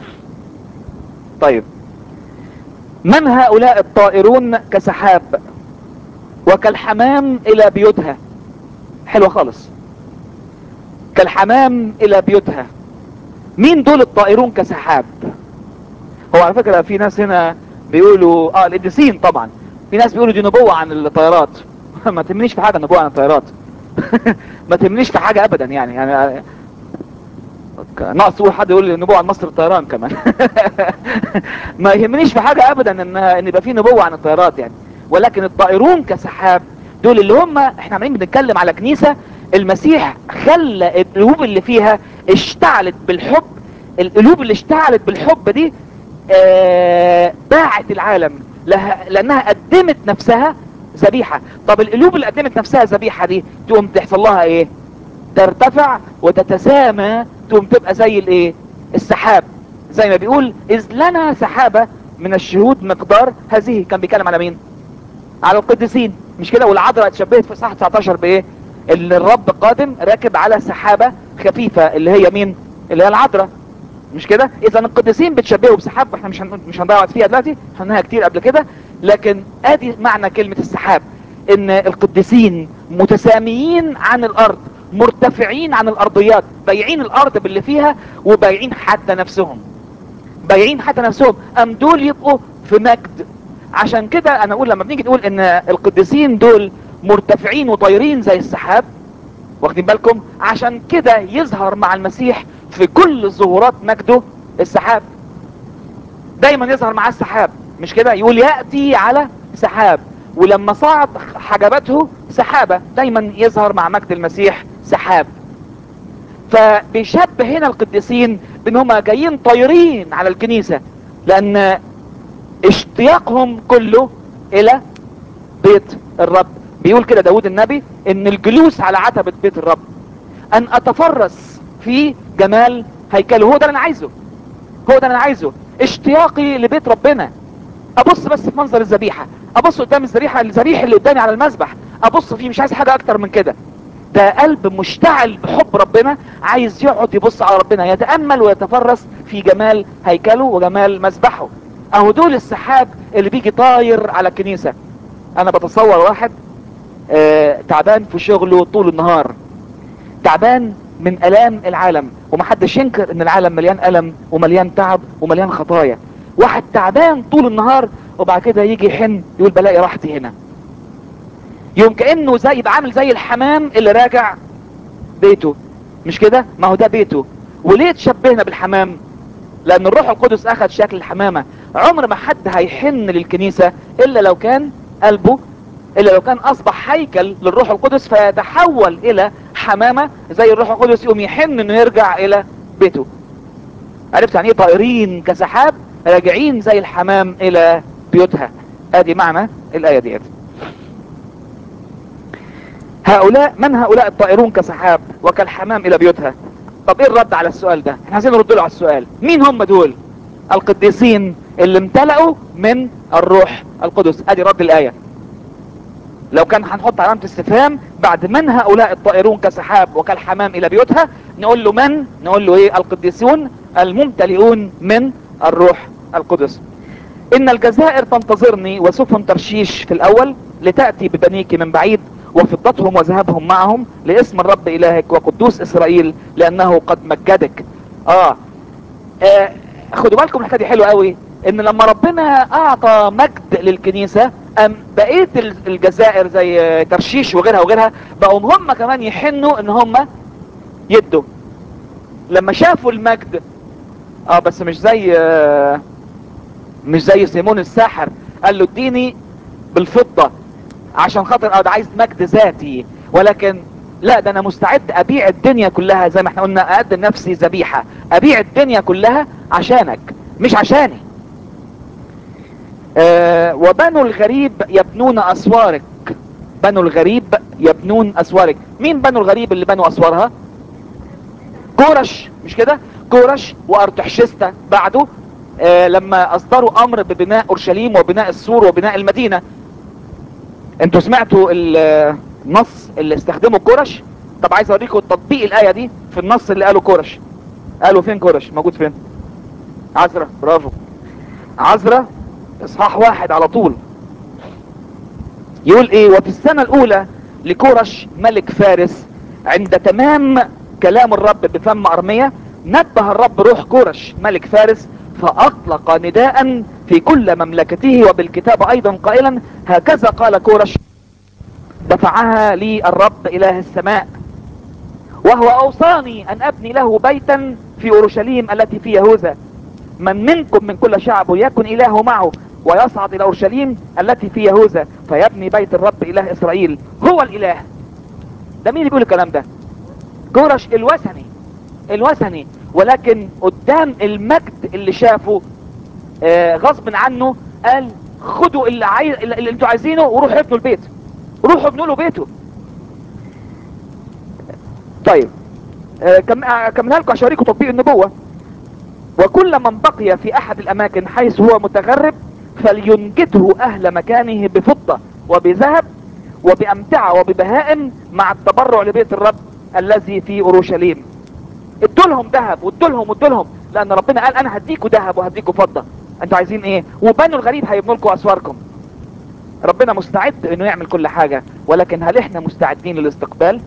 طيب من هؤلاء الطائرون كسحاب وكالحمام الى بيوتها حلوة خالص كالحمام الى بيوتها مين دول الطائرون كسحاب هو على فكرة في ناس هنا بيقولوا اه القديسين طبعا في ناس بيقولوا دي نبوة عن الطيارات ما تهمنيش في حاجة نبوة عن الطيارات ما تهمنيش في حاجة ابدا يعني يعني ناقص تقول حد يقول لي نبوة عن مصر الطيران كمان ما يهمنيش في حاجة ابدا ان ان يبقى في نبوة عن الطيارات يعني ولكن الطائرون كسحاب دول اللي هم احنا عمالين بنتكلم على كنيسة المسيح خلى القلوب اللي فيها اشتعلت بالحب القلوب اللي اشتعلت بالحب دي آه باعت العالم لها لانها قدمت نفسها ذبيحة طب القلوب اللي قدمت نفسها ذبيحة دي تقوم تحصل لها ايه ترتفع وتتسامى تقوم تبقى زي الايه السحاب زي ما بيقول اذ لنا سحابة من الشهود مقدار هذه كان بيتكلم على مين على القديسين مش كده والعذراء اتشبهت في صح 19 بايه ان الرب قادم راكب على سحابة خفيفة اللي هي مين اللي هي العذراء مش كده اذا القديسين بتشبهوا بسحاب احنا مش هن... مش هنضيع وقت فيها دلوقتي خدناها كتير قبل كده لكن ادي معنى كلمة السحاب ان القديسين متساميين عن الارض مرتفعين عن الارضيات بايعين الارض باللي فيها وبايعين حتى نفسهم بايعين حتى نفسهم ام دول يبقوا في مجد عشان كده انا اقول لما بنيجي نقول ان القديسين دول مرتفعين وطايرين زي السحاب واخدين بالكم عشان كده يظهر مع المسيح في كل ظهورات مجده السحاب دايما يظهر معاه السحاب مش كده يقول يأتي على سحاب ولما صعد حجبته سحابة دايما يظهر مع مجد المسيح سحاب فبيشبه هنا القديسين بان هم جايين طايرين على الكنيسة لان اشتياقهم كله الى بيت الرب بيقول كده داود النبي ان الجلوس على عتبة بيت الرب ان اتفرس في جمال هيكله هو ده اللي انا عايزه هو ده اللي انا عايزه اشتياقي لبيت ربنا ابص بس في منظر الذبيحة ابص قدام الذبيحة الذبيح اللي قدامي على المذبح ابص فيه مش عايز حاجة اكتر من كده ده قلب مشتعل بحب ربنا عايز يقعد يبص على ربنا يتأمل ويتفرس في جمال هيكله وجمال مذبحه اهو دول السحاب اللي بيجي طاير على الكنيسة انا بتصور واحد آه تعبان في شغله طول النهار تعبان من الام العالم ومحدش ينكر ان العالم مليان الم ومليان تعب ومليان خطايا واحد تعبان طول النهار وبعد كده يجي يحن يقول بلاقي راحتي هنا يوم كانه زي يبقى عامل زي الحمام اللي راجع بيته مش كده ما هو ده بيته وليه تشبهنا بالحمام لان الروح القدس اخذ شكل الحمامة عمر ما حد هيحن للكنيسة الا لو كان قلبه الا لو كان اصبح هيكل للروح القدس فيتحول الى حمامة زي الروح القدس يقوم يحن انه يرجع الى بيته عرفت يعني ايه طائرين كسحاب راجعين زي الحمام الى بيوتها ادي معنى الاية ديت هؤلاء من هؤلاء الطائرون كسحاب وكالحمام الى بيوتها طب ايه الرد على السؤال ده احنا عايزين نرد له على السؤال مين هم دول القديسين اللي امتلأوا من الروح القدس ادي رد الايه لو كان هنحط علامة استفهام بعد من هؤلاء الطائرون كسحاب وكالحمام الى بيوتها نقول له من نقول له ايه القديسون الممتلئون من الروح القدس ان الجزائر تنتظرني وسفن ترشيش في الاول لتأتي ببنيك من بعيد وفضتهم وذهبهم معهم لاسم الرب الهك وقدوس اسرائيل لانه قد مجدك اه, آه. خدوا بالكم الحكايه دي حلوه قوي ان لما ربنا اعطى مجد للكنيسه ام بقيه ال- الجزائر زي ترشيش وغيرها وغيرها بقوا هم كمان يحنوا ان هم يدوا لما شافوا المجد اه بس مش زي آه، مش زي سيمون الساحر قال له اديني بالفضة عشان خاطر اه ده عايز مجد ذاتي ولكن لا ده انا مستعد ابيع الدنيا كلها زي ما احنا قلنا اقدم نفسي ذبيحة ابيع الدنيا كلها عشانك مش عشاني آه وبنو الغريب يبنون اسوارك بنو الغريب يبنون اسوارك مين بنو الغريب اللي بنوا اسوارها كورش مش كده كورش وارتحشستا بعده آه لما اصدروا امر ببناء اورشليم وبناء السور وبناء المدينة انتوا سمعتوا ال- النص اللي استخدمه كورش طب عايز اوريكم تطبيق الاية دي في النص اللي قاله كورش قالوا فين كورش موجود فين عزرة برافو عزرة اصحاح واحد على طول يقول ايه وفي السنة الاولى لكورش ملك فارس عند تمام كلام الرب بفم ارمية نبه الرب روح كورش ملك فارس فاطلق نداء في كل مملكته وبالكتاب ايضا قائلا هكذا قال كورش دفعها لي الرب اله السماء وهو اوصاني ان ابني له بيتا في اورشليم التي في يهوذا من منكم من كل شعبه يكن اله معه ويصعد الى اورشليم التي في يهوذا فيبني بيت الرب اله اسرائيل هو الاله ده مين اللي بيقول الكلام ده كورش الوثني الوثني ولكن قدام المجد اللي شافه آه غصب عنه قال خدوا اللي, عايز اللي انتوا عايزينه وروحوا ابنوا البيت روحوا ابنوا له بيته طيب آه كم اكملها لكم عشان اوريكم تطبيق النبوه وكل من بقي في احد الاماكن حيث هو متغرب فلينجده اهل مكانه بفضة وبذهب وبامتعة وببهائم مع التبرع لبيت الرب الذي في اورشليم ادولهم ذهب وادولهم وادولهم لان ربنا قال انا هديكوا ذهب وهديكوا فضة انتوا عايزين ايه وبنوا الغريب هيبنوا لكم اسواركم ربنا مستعد انه يعمل كل حاجة ولكن هل احنا مستعدين للاستقبال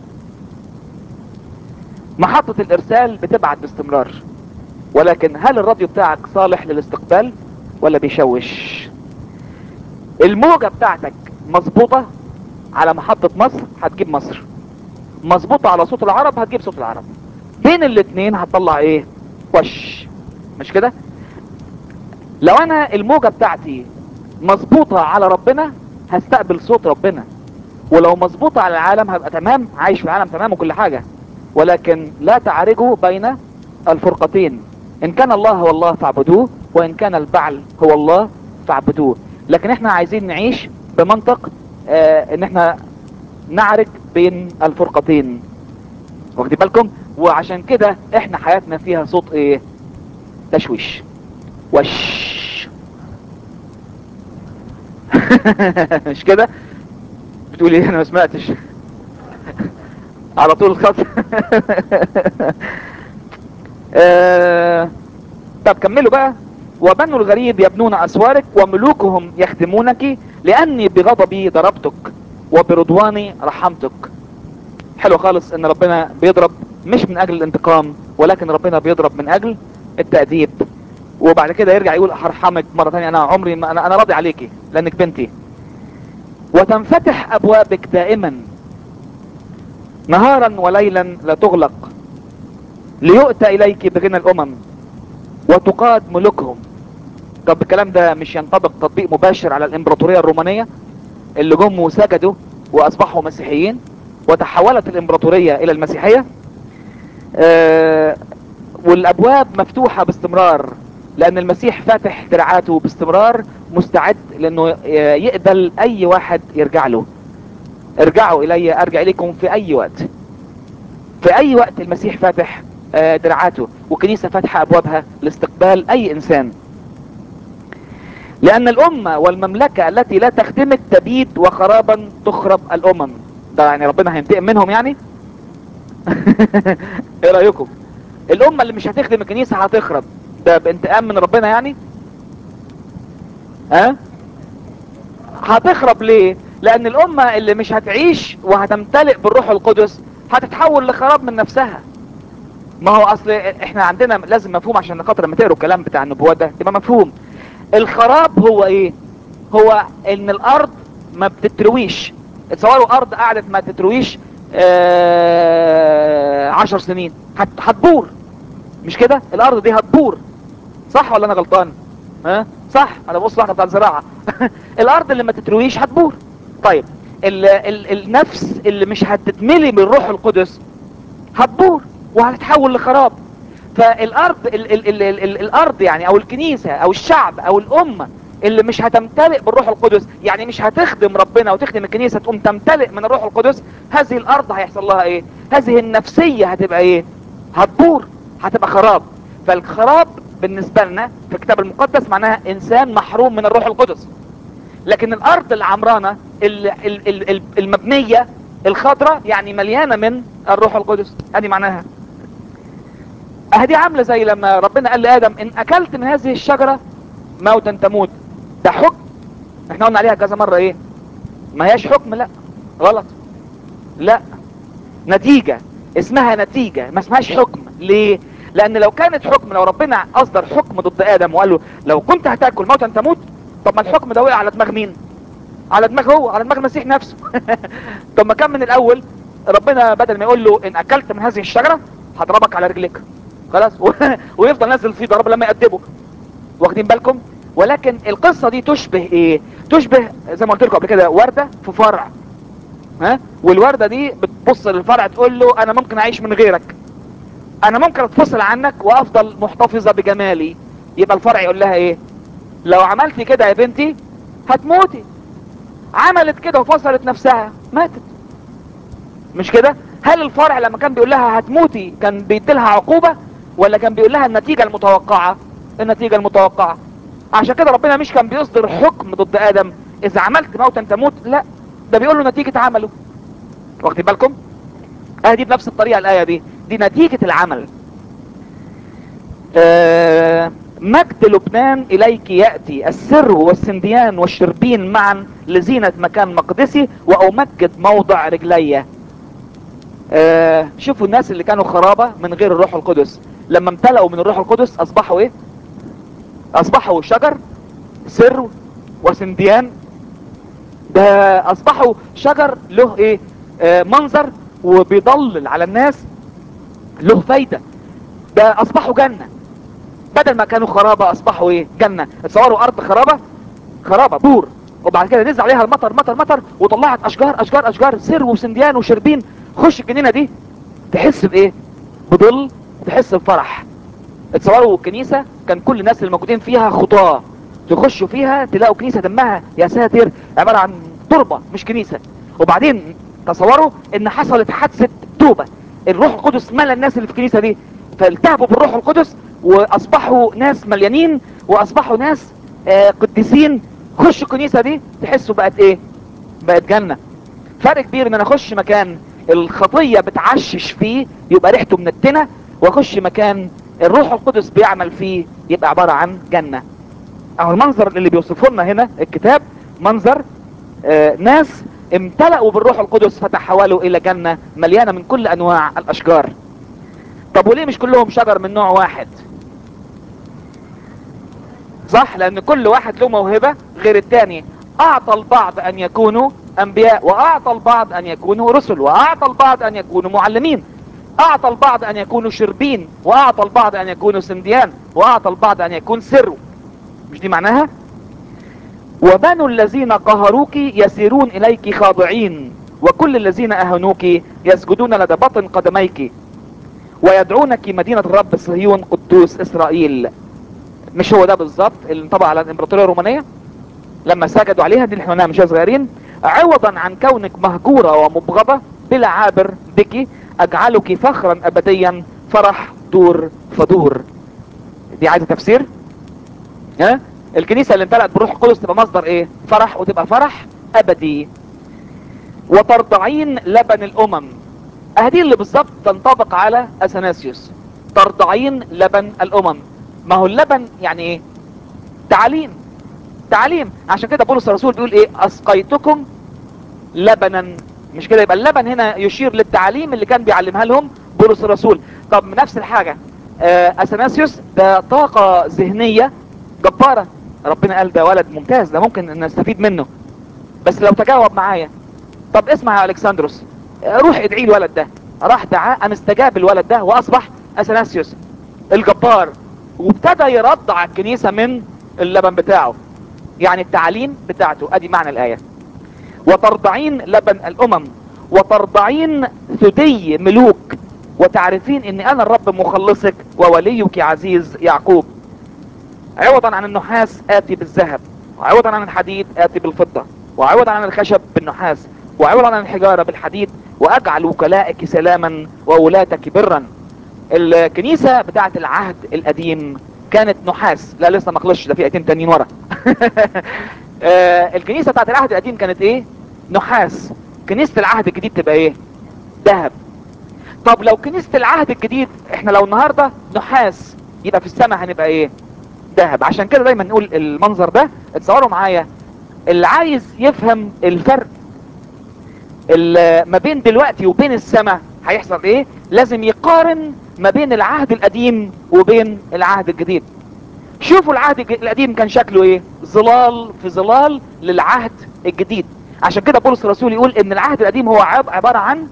محطة الارسال بتبعت باستمرار ولكن هل الراديو بتاعك صالح للاستقبال ولا بيشوش الموجة بتاعتك مظبوطة على محطة مصر هتجيب مصر مظبوطة على صوت العرب هتجيب صوت العرب بين الاتنين هتطلع ايه وش مش كده لو انا الموجة بتاعتي مظبوطة على ربنا هستقبل صوت ربنا ولو مظبوطة على العالم هبقى تمام عايش في العالم تمام وكل حاجة ولكن لا تعرجوا بين الفرقتين ان كان الله هو الله فاعبدوه وان كان البعل هو الله فاعبدوه لكن احنا عايزين نعيش بمنطق آه ان احنا نعرج بين الفرقتين واخدين بالكم وعشان كده احنا حياتنا فيها صوت ايه تشويش وش مش كده بتقولي ايه انا ما سمعتش على طول الخط آه... طب كملوا بقى وبنو الغريب يبنون اسوارك وملوكهم يخدمونك لاني بغضبي ضربتك وبرضواني رحمتك حلو خالص ان ربنا بيضرب مش من اجل الانتقام ولكن ربنا بيضرب من اجل التأديب وبعد كده يرجع يقول هرحمك مرة ثانية انا عمري ما انا, أنا راضي عليكي لانك بنتي وتنفتح ابوابك دائما نهارا وليلا لا تغلق ليؤتى اليك بغنى الامم وتقاد ملوكهم طب الكلام ده مش ينطبق تطبيق مباشر على الامبراطورية الرومانية اللي جم وسجدوا واصبحوا مسيحيين وتحولت الامبراطورية الى المسيحية آه والابواب مفتوحة باستمرار لان المسيح فاتح دراعاته باستمرار مستعد لانه يقبل اي واحد يرجع له ارجعوا الي ارجع اليكم في اي وقت في اي وقت المسيح فاتح آه دراعاته وكنيسة فاتحة ابوابها لاستقبال اي انسان لان الامة والمملكة التي لا تخدمك تبيد وخرابا تخرب الامم ده يعني ربنا هينتقم منهم يعني ايه رأيكم الامة اللي مش هتخدم الكنيسة هتخرب ده بانتقام من ربنا يعني ها أه؟ هتخرب ليه لان الامة اللي مش هتعيش وهتمتلئ بالروح القدس هتتحول لخراب من نفسها ما هو اصل احنا عندنا لازم مفهوم عشان خاطر لما تقروا الكلام بتاع النبوات ده تبقى مفهوم الخراب هو ايه هو ان الارض ما بتترويش تصوروا ارض قعدت ما تترويش آه عشر سنين هت- هتبور مش كده الارض دي هتبور صح ولا انا غلطان ها صح انا بص واحده بتاع الزراعه الارض اللي ما تترويش هتبور طيب ال ال النفس اللي مش هتتملي من الروح القدس هتبور وهتتحول لخراب فالارض ال ال ال ال ال الارض يعني او الكنيسه او الشعب او الامه اللي مش هتمتلئ بالروح القدس يعني مش هتخدم ربنا وتخدم الكنيسه تقوم تمتلئ من الروح القدس هذه الارض هيحصل لها ايه هذه النفسيه هتبقى ايه هتبور هتبقى خراب فالخراب بالنسبه لنا في الكتاب المقدس معناها انسان محروم من الروح القدس لكن الارض العمرانه ال- ال- ال- ال- المبنيه الخضراء يعني مليانه من الروح القدس ادي معناها اهدي عامله زي لما ربنا قال لادم ان اكلت من هذه الشجره موتا تموت ده حكم احنا قلنا عليها كذا مره ايه ما هياش حكم لا غلط لا نتيجة اسمها نتيجة ما اسمهاش حكم ليه لان لو كانت حكم لو ربنا اصدر حكم ضد ادم وقال له لو كنت هتاكل موتا تموت طب ما الحكم ده وقع على دماغ مين على دماغ هو على دماغ المسيح نفسه طب ما كان من الاول ربنا بدل ما يقول له ان اكلت من هذه الشجرة هضربك على رجليك خلاص ويفضل نازل فيه ضرب لما يأدبه واخدين بالكم ولكن القصة دي تشبه ايه تشبه زي ما قلت لكم قبل كده وردة في فرع ها والوردة دي بتبص للفرع تقول له انا ممكن اعيش من غيرك انا ممكن اتفصل عنك وافضل محتفظة بجمالي يبقى الفرع يقول لها ايه لو عملتي كده يا بنتي هتموتي عملت كده وفصلت نفسها ماتت مش كده هل الفرع لما كان بيقول لها هتموتي كان بيديلها عقوبة ولا كان بيقول لها النتيجة المتوقعة النتيجة المتوقعة عشان كده ربنا مش كان بيصدر حكم ضد ادم اذا عملت موتا تموت لا ده بيقول له نتيجة عمله واخدين بالكم اه دي بنفس الطريقة الاية دي دي نتيجة العمل آه مجد لبنان اليك يأتي السر والسنديان والشربين معا لزينة مكان مقدسي وامجد موضع رجلي آه شوفوا الناس اللي كانوا خرابة من غير الروح القدس لما امتلأوا من الروح القدس اصبحوا ايه اصبحوا شجر سر وسنديان ده اصبحوا شجر له ايه آه منظر وبيضلل على الناس له فايدة ده اصبحوا جنة بدل ما كانوا خرابة اصبحوا ايه جنة تصوروا ارض خرابة خرابة بور وبعد كده نزل عليها المطر مطر مطر وطلعت اشجار اشجار اشجار سر وسنديان وشربين خش الجنينة دي تحس بايه بظل تحس بفرح اتصوروا الكنيسة كان كل الناس اللي موجودين فيها خطاة تخشوا فيها تلاقوا كنيسة دمها يا ساتر عبارة عن تربة مش كنيسة وبعدين تصوروا ان حصلت حادثة توبة الروح القدس ملى الناس اللي في الكنيسة دي فالتهبوا بالروح القدس واصبحوا ناس مليانين واصبحوا ناس آه قديسين خشوا الكنيسة دي تحسوا بقت ايه بقت جنة فرق كبير ان انا اخش مكان الخطية بتعشش فيه يبقى ريحته منتنة واخش مكان الروح القدس بيعمل فيه يبقى عبارة عن جنة اهو المنظر اللي بيوصفه لنا هنا الكتاب منظر آه ناس امتلأوا بالروح القدس فتحولوا الى جنة مليانة من كل انواع الاشجار طب وليه مش كلهم شجر من نوع واحد صح لان كل واحد له موهبة غير التاني اعطى البعض ان يكونوا انبياء واعطى البعض ان يكونوا رسل واعطى البعض ان يكونوا معلمين اعطى البعض ان يكونوا شربين واعطى البعض ان يكونوا سنديان واعطى البعض ان يكون سر مش دي معناها وبنو الذين قهروك يسيرون اليك خاضعين وكل الذين اهنوك يسجدون لدى بطن قدميك ويدعونك مدينة الرب صهيون قدوس اسرائيل مش هو ده بالظبط اللي انطبق على الامبراطورية الرومانية لما سجدوا عليها دي اللي احنا مش صغيرين عوضا عن كونك مهجورة ومبغضة بلا عابر بك اجعلك فخرا ابديا فرح دور فدور دي عايزة تفسير ها الكنيسة اللي امتلأت بروح القدس تبقى مصدر ايه فرح وتبقى فرح ابدي وترضعين لبن الامم اهدي اللي بالظبط تنطبق على اثناسيوس ترضعين لبن الامم ما هو اللبن يعني ايه تعليم تعليم عشان كده بولس الرسول بيقول ايه اسقيتكم لبنا مش كده يبقى اللبن هنا يشير للتعليم اللي كان بيعلمها لهم بولس الرسول طب نفس الحاجة آه اثناسيوس ده طاقة ذهنية جبارة ربنا قال ده ولد ممتاز ده ممكن نستفيد منه بس لو تجاوب معايا طب اسمع يا الكسندروس روح ادعي الولد ده راح دعاه قام استجاب الولد ده واصبح اثناسيوس الجبار وابتدى يرضع الكنيسة من اللبن بتاعه يعني التعليم بتاعته ادي معنى الاية وترضعين لبن الامم وترضعين ثدي ملوك وتعرفين اني انا الرب مخلصك ووليك عزيز يعقوب عوضا عن النحاس اتي بالذهب وعوضا عن الحديد اتي بالفضة وعوضا عن الخشب بالنحاس وعوضا عن الحجارة بالحديد واجعل وكلائك سلاما وولاتك برا الكنيسة بتاعت العهد القديم كانت نحاس لا لسه ما خلصش ده في ايتين تانيين ورا آه، الكنيسة بتاعت العهد القديم كانت ايه نحاس كنيسة العهد الجديد تبقى ايه ذهب طب لو كنيسة العهد الجديد احنا لو النهاردة نحاس يبقى في السماء هنبقى ايه ذهب عشان كده دايما نقول المنظر ده اتصوروا معايا اللي عايز يفهم الفرق ال- ما بين دلوقتي وبين السماء هيحصل ايه لازم يقارن ما بين العهد القديم وبين العهد الجديد شوفوا العهد الج- القديم كان شكله ايه ظلال في ظلال للعهد الجديد عشان كده بولس الرسول يقول ان العهد القديم هو عب- عبارة عن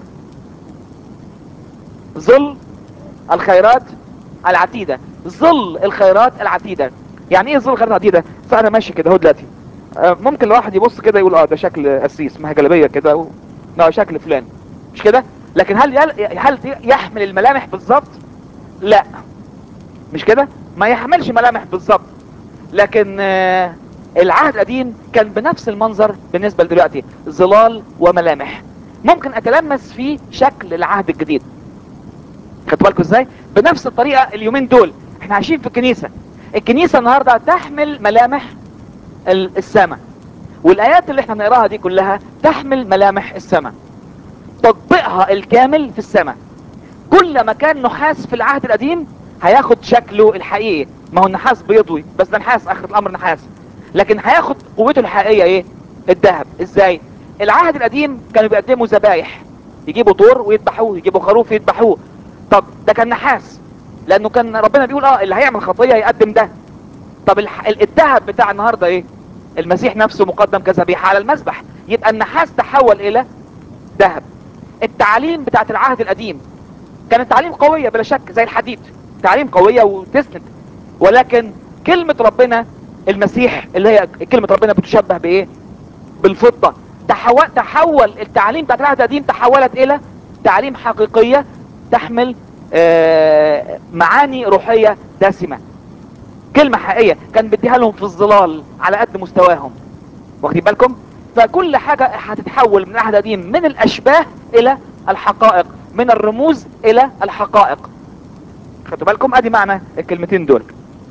ظل الخيرات العتيدة ظل الخيرات العتيدة يعني ايه ظل الخيرات العتيدة فانا ماشي كده اهو دلوقتي آه، ممكن الواحد يبص كده يقول اه ده شكل قسيس ما هي جلابيه كده و... لا شكل فلان مش كده لكن هل يل... هل يحمل الملامح بالظبط لا مش كده ما يحملش ملامح بالظبط لكن آه، العهد القديم كان بنفس المنظر بالنسبة لدلوقتي ظلال وملامح ممكن اتلمس فيه شكل العهد الجديد خدتوا بالكم ازاي بنفس الطريقة اليومين دول احنا عايشين في الكنيسة الكنيسة النهاردة تحمل ملامح ال- السماء والايات اللي احنا بنقراها دي كلها تحمل ملامح السماء تطبيقها الكامل في السماء كل ما كان نحاس في العهد القديم هياخد شكله الحقيقي ما هو النحاس بيضوي بس ده نحاس اخر الامر نحاس لكن هياخد قوته الحقيقيه ايه الذهب ازاي العهد القديم كانوا بيقدموا ذبايح يجيبوا طور ويذبحوه يجيبوا خروف يذبحوه طب ده كان نحاس لانه كان ربنا بيقول اه اللي هيعمل خطيه يقدم ده طب الح- ال- الذهب بتاع النهارده ايه المسيح نفسه مقدم كذبيحه على المذبح يبقى النحاس تحول الى ذهب التعاليم بتاعت العهد القديم كانت تعليم قوية بلا شك زي الحديد تعليم قوية وتسند ولكن كلمة ربنا المسيح اللي هي كلمة ربنا بتشبه بايه بالفضة تحول, تحول التعليم بتاعت العهد القديم تحولت الى تعليم حقيقية تحمل آه، معاني روحية دسمة كلمة حقيقية كان بديها لهم في الظلال على قد مستواهم واخدين بالكم فكل حاجة هتتحول من العهد القديم من الاشباه الى الحقائق من الرموز الى الحقائق خدوا بالكم ادي معنى الكلمتين دول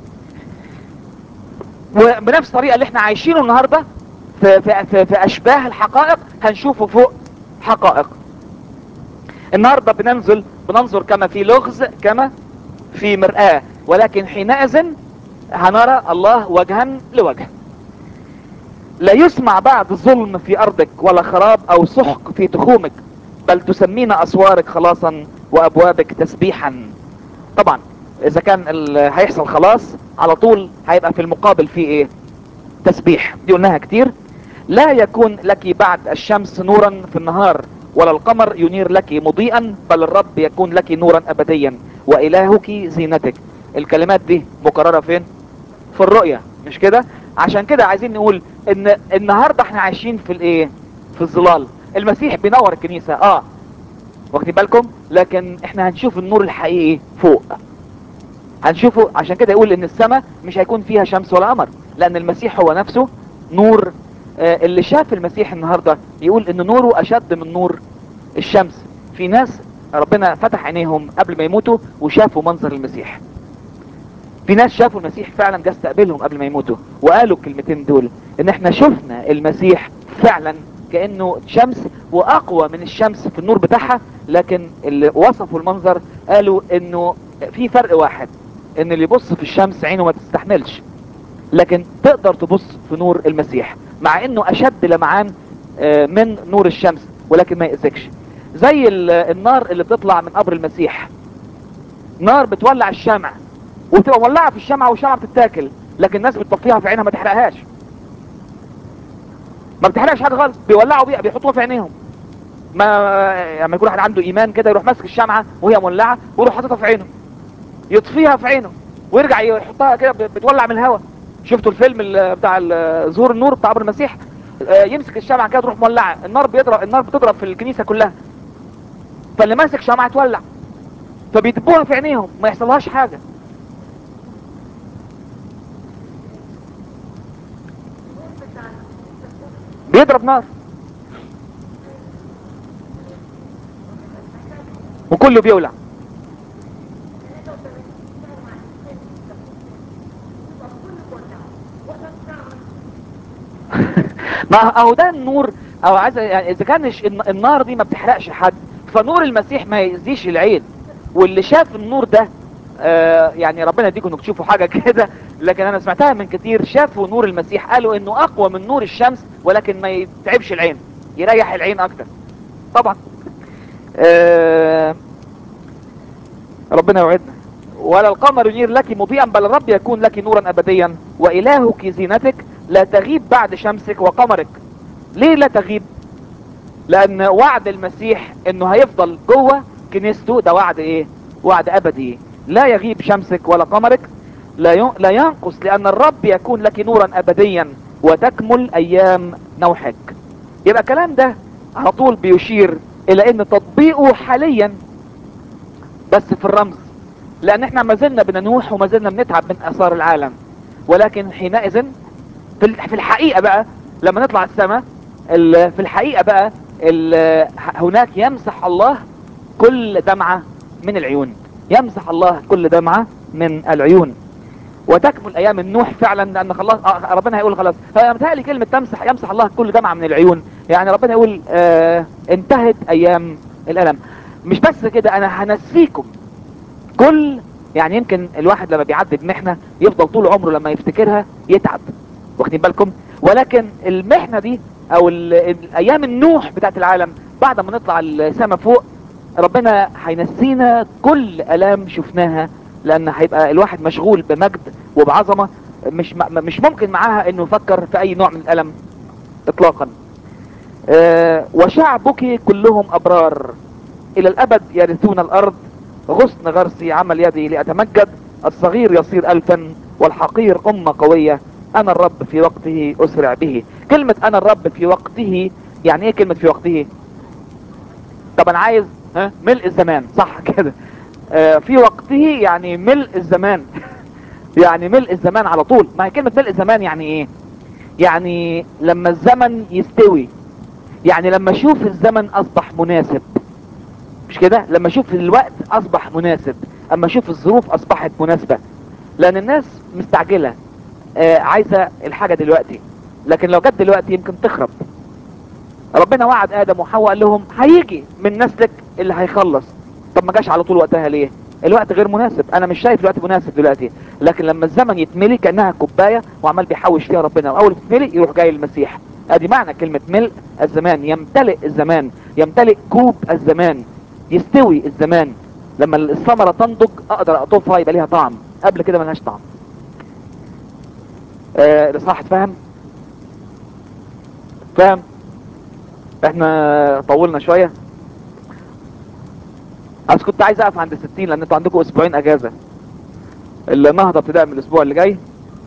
وبنفس الطريقة اللي احنا عايشينه النهاردة في, في, في, في اشباه الحقائق هنشوفه فوق حقائق النهاردة بننزل بننظر كما في لغز كما في مرآة ولكن حينئذ هنرى الله وجها لوجه لا يسمع بعد ظلم في ارضك ولا خراب او سحق في تخومك بل تسمين اسوارك خلاصا وابوابك تسبيحا طبعا اذا كان ال- هيحصل خلاص على طول هيبقى في المقابل في ايه تسبيح دي قلناها كتير لا يكون لك بعد الشمس نورا في النهار ولا القمر ينير لك مضيئا بل الرب يكون لك نورا ابديا والهك زينتك الكلمات دي مكررة فين في الرؤية مش كده عشان كده عايزين نقول ان النهاردة احنا عايشين في الايه في الظلال المسيح بينور الكنيسة اه واخدين بالكم لكن احنا هنشوف النور الحقيقي فوق هنشوفه عشان كده يقول ان السماء مش هيكون فيها شمس ولا قمر لان المسيح هو نفسه نور آه، اللي شاف المسيح النهاردة يقول ان نوره اشد من نور الشمس في ناس ربنا فتح عينيهم قبل ما يموتوا وشافوا منظر المسيح في ناس شافوا المسيح فعلا جه استقبلهم قبل ما يموتوا وقالوا الكلمتين دول ان احنا شفنا المسيح فعلا كانه شمس واقوى من الشمس في النور بتاعها لكن اللي وصفوا المنظر قالوا انه في فرق واحد ان اللي يبص في الشمس عينه ما تستحملش لكن تقدر تبص في نور المسيح مع انه اشد لمعان آه، من نور الشمس ولكن ما يأذكش زي ال- النار اللي بتطلع من قبر المسيح نار بتولع الشمع وتبقى مولعه في الشمعة والشمعة بتتاكل لكن الناس بتطفيها في عينها ما تحرقهاش ما بتحرقش حاجه خالص بيولعوا بيها بيحطوها في عينيهم ما لما يكون واحد عنده ايمان كده يروح ماسك الشمعه وهي مولعه ويروح حاططها في عينه يطفيها في عينه ويرجع يحطها كده بتولع من الهواء شفتوا الفيلم ال- بتاع ال- ظهور النور بتاع عبر المسيح آه، يمسك الشمعة كده تروح مولعة النار بيضرب النار بتضرب في الكنيسة كلها فاللي ماسك شمعة تولع فبيدبوها في عينيهم ما يحصلهاش حاجة بيضرب نار وكله بيولع ما اهو ده النور او عايز يعني اذا كان الش- الن- النار دي ما بتحرقش حد فنور المسيح ما يأذيش العين واللي شاف النور ده آه يعني ربنا يديكم انكم تشوفوا حاجه كده لكن انا سمعتها من كتير شافوا نور المسيح قالوا انه اقوى من نور الشمس ولكن ما يتعبش العين يريح العين اكتر طبعا آه ربنا يوعدنا ولا القمر ينير لك مضيئا بل الرب يكون لك نورا ابديا والهك زينتك لا تغيب بعد شمسك وقمرك ليه لا تغيب لان وعد المسيح انه هيفضل جوه كنيسته ده وعد ايه وعد ابدي لا يغيب شمسك ولا قمرك لا ين- لا ينقص لان الرب يكون لك نورا ابديا وتكمل ايام نوحك يبقى الكلام ده على طول بيشير الى ان تطبيقه حاليا بس في الرمز لان احنا ما زلنا بننوح وما زلنا بنتعب من اثار العالم ولكن حينئذ في ال- في الحقيقه بقى لما نطلع السماء ال- في الحقيقه بقى ال- هناك يمسح الله كل دمعه من العيون يمسح الله كل دمعه من العيون وتكمل ايام النوح فعلا لان خلاص آه، ربنا هيقول خلاص فمتهيألي كلمه تمسح يمسح الله كل دمعه من العيون يعني ربنا يقول آه انتهت ايام الالم مش بس كده انا هنسيكم كل يعني يمكن الواحد لما بيعدي بمحنه يفضل طول عمره لما يفتكرها يتعب واخدين بالكم ولكن المحنه دي او ال- الايام النوح بتاعت العالم بعد ما نطلع السما فوق ربنا هينسينا كل الام شفناها لان هيبقى الواحد مشغول بمجد وبعظمه مش م- مش ممكن معاها انه يفكر في اي نوع من الالم اطلاقا آه، وشعبك كلهم ابرار الى الابد يرثون الارض غصن غرسي عمل يدي لاتمجد الصغير يصير الفا والحقير امه قويه انا الرب في وقته اسرع به كلمه انا الرب في وقته يعني ايه كلمه في وقته طب انا عايز ها ملء الزمان صح كده آه في وقته يعني ملء الزمان يعني ملء الزمان على طول ما هي كلمه ملء الزمان يعني ايه يعني لما الزمن يستوي يعني لما اشوف الزمن اصبح مناسب مش كده لما اشوف الوقت اصبح مناسب اما اشوف الظروف اصبحت مناسبة لان الناس مستعجلة آه عايزة الحاجة دلوقتي لكن لو جت دلوقتي يمكن تخرب ربنا وعد ادم وحواء قال لهم هيجي من نسلك اللي هيخلص طب ما جاش على طول وقتها ليه الوقت غير مناسب انا مش شايف الوقت مناسب دلوقتي لكن لما الزمن يتملي كانها كوبايه وعمال بيحوش فيها ربنا واول ما تتملي يروح جاي المسيح ادي معنى كلمه ملء الزمان يمتلئ الزمان يمتلئ كوب الزمان يستوي الزمان لما الثمره تنضج اقدر اقطفها يبقى ليها طعم قبل كده ملهاش طعم آه صح فاهم فاهم احنا طولنا شويه بس كنت عايز اقف عند 60 لان انتوا عندكم اسبوعين اجازه النهضه ابتداء من الاسبوع اللي جاي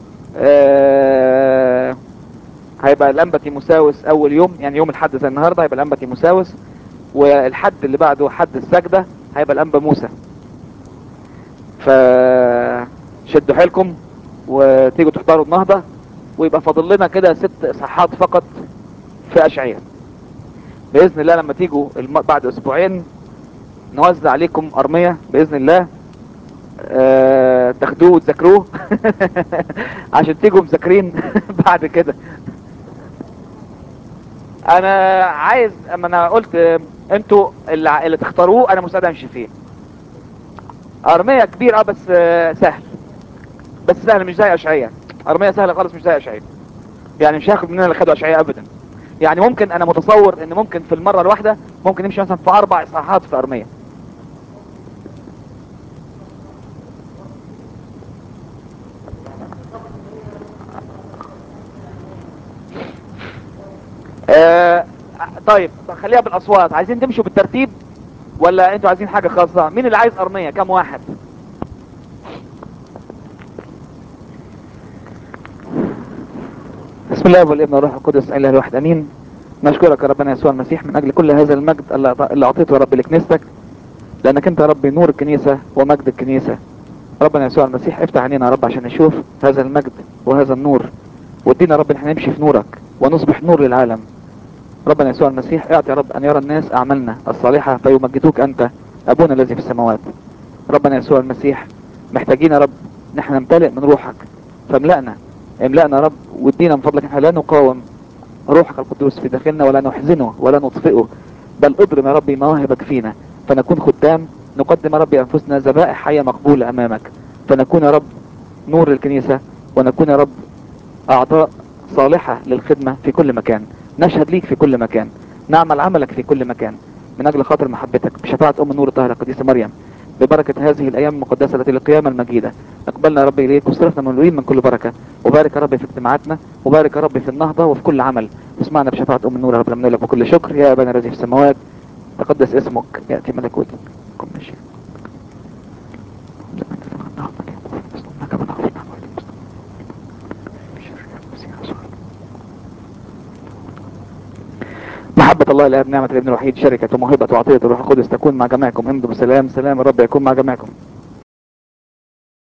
آه هيبقى الانبتي مساوس اول يوم يعني يوم الحد زي النهارده هيبقى الانبتي مساوس والحد اللي بعده حد السجده هيبقى الانبا موسى ف شدوا حيلكم وتيجوا تحضروا النهضه ويبقى فاضل لنا كده ست اصحاحات فقط في اشعياء باذن الله لما تيجوا الم... بعد اسبوعين نوزع عليكم ارميه باذن الله أه... تاخدوه وتذاكروه عشان تيجوا مذاكرين بعد كده انا عايز اما انا قلت آه، انتوا اللي, اللي تختاروه انا مساعد امشي فيه ارميه كبير اه بس آه، سهل بس سهل مش زي اشعياء ارميه سهله خالص مش زي اشعياء يعني مش هاخد مننا اللي خدوا اشعياء ابدا يعني ممكن انا متصور ان ممكن في المره الواحده ممكن نمشي مثلا في اربع اصحاحات في ارميه آه طيب خليها بالاصوات عايزين تمشوا بالترتيب ولا انتوا عايزين حاجة خاصة مين اللي عايز ارمية كم واحد بسم الله والابن والروح القدس اله الواحد امين نشكرك يا ربنا يسوع المسيح من اجل كل هذا المجد اللي أعط- اللي اعطيته يا رب لكنيستك لانك انت يا رب نور الكنيسة ومجد الكنيسة ربنا يسوع المسيح افتح عينينا يا رب عشان نشوف هذا المجد وهذا النور وادينا يا رب ان احنا نمشي في نورك ونصبح نور للعالم ربنا يسوع المسيح اعطي يا رب ان يرى الناس اعمالنا الصالحة فيمجدوك انت ابونا الذي في السماوات ربنا يسوع المسيح محتاجين يا رب ان احنا نمتلئ من روحك فاملأنا املأنا يا رب وادينا من فضلك احنا لا نقاوم روحك القدوس في داخلنا ولا نحزنه ولا نطفئه بل اضرم يا ربي مواهبك فينا فنكون خدام نقدم يا ربي انفسنا ذبائح حية مقبولة امامك فنكون يا رب نور للكنيسة ونكون يا رب اعضاء صالحة للخدمة في كل مكان نشهد ليك في كل مكان نعمل عملك في كل مكان من اجل خاطر محبتك بشفاعة ام النور الطاهرة القديسة مريم ببركة هذه الايام المقدسة التي للقيامة المجيدة اقبلنا يا رب اليك واصرفنا مملوئين من كل بركة وبارك يا رب في اجتماعاتنا وبارك يا رب في النهضة وفي كل عمل اسمعنا بشفاعة ام النور يا رب لك بكل شكر يا ابانا الذي في السماوات تقدس اسمك يأتي ملكوتك كن مشيئتك محبة الله الآب نعمة الابن الوحيد شركة وموهبة وعطية الروح القدس تكون مع جميعكم امضوا بسلام سلام الرب يكون مع جميعكم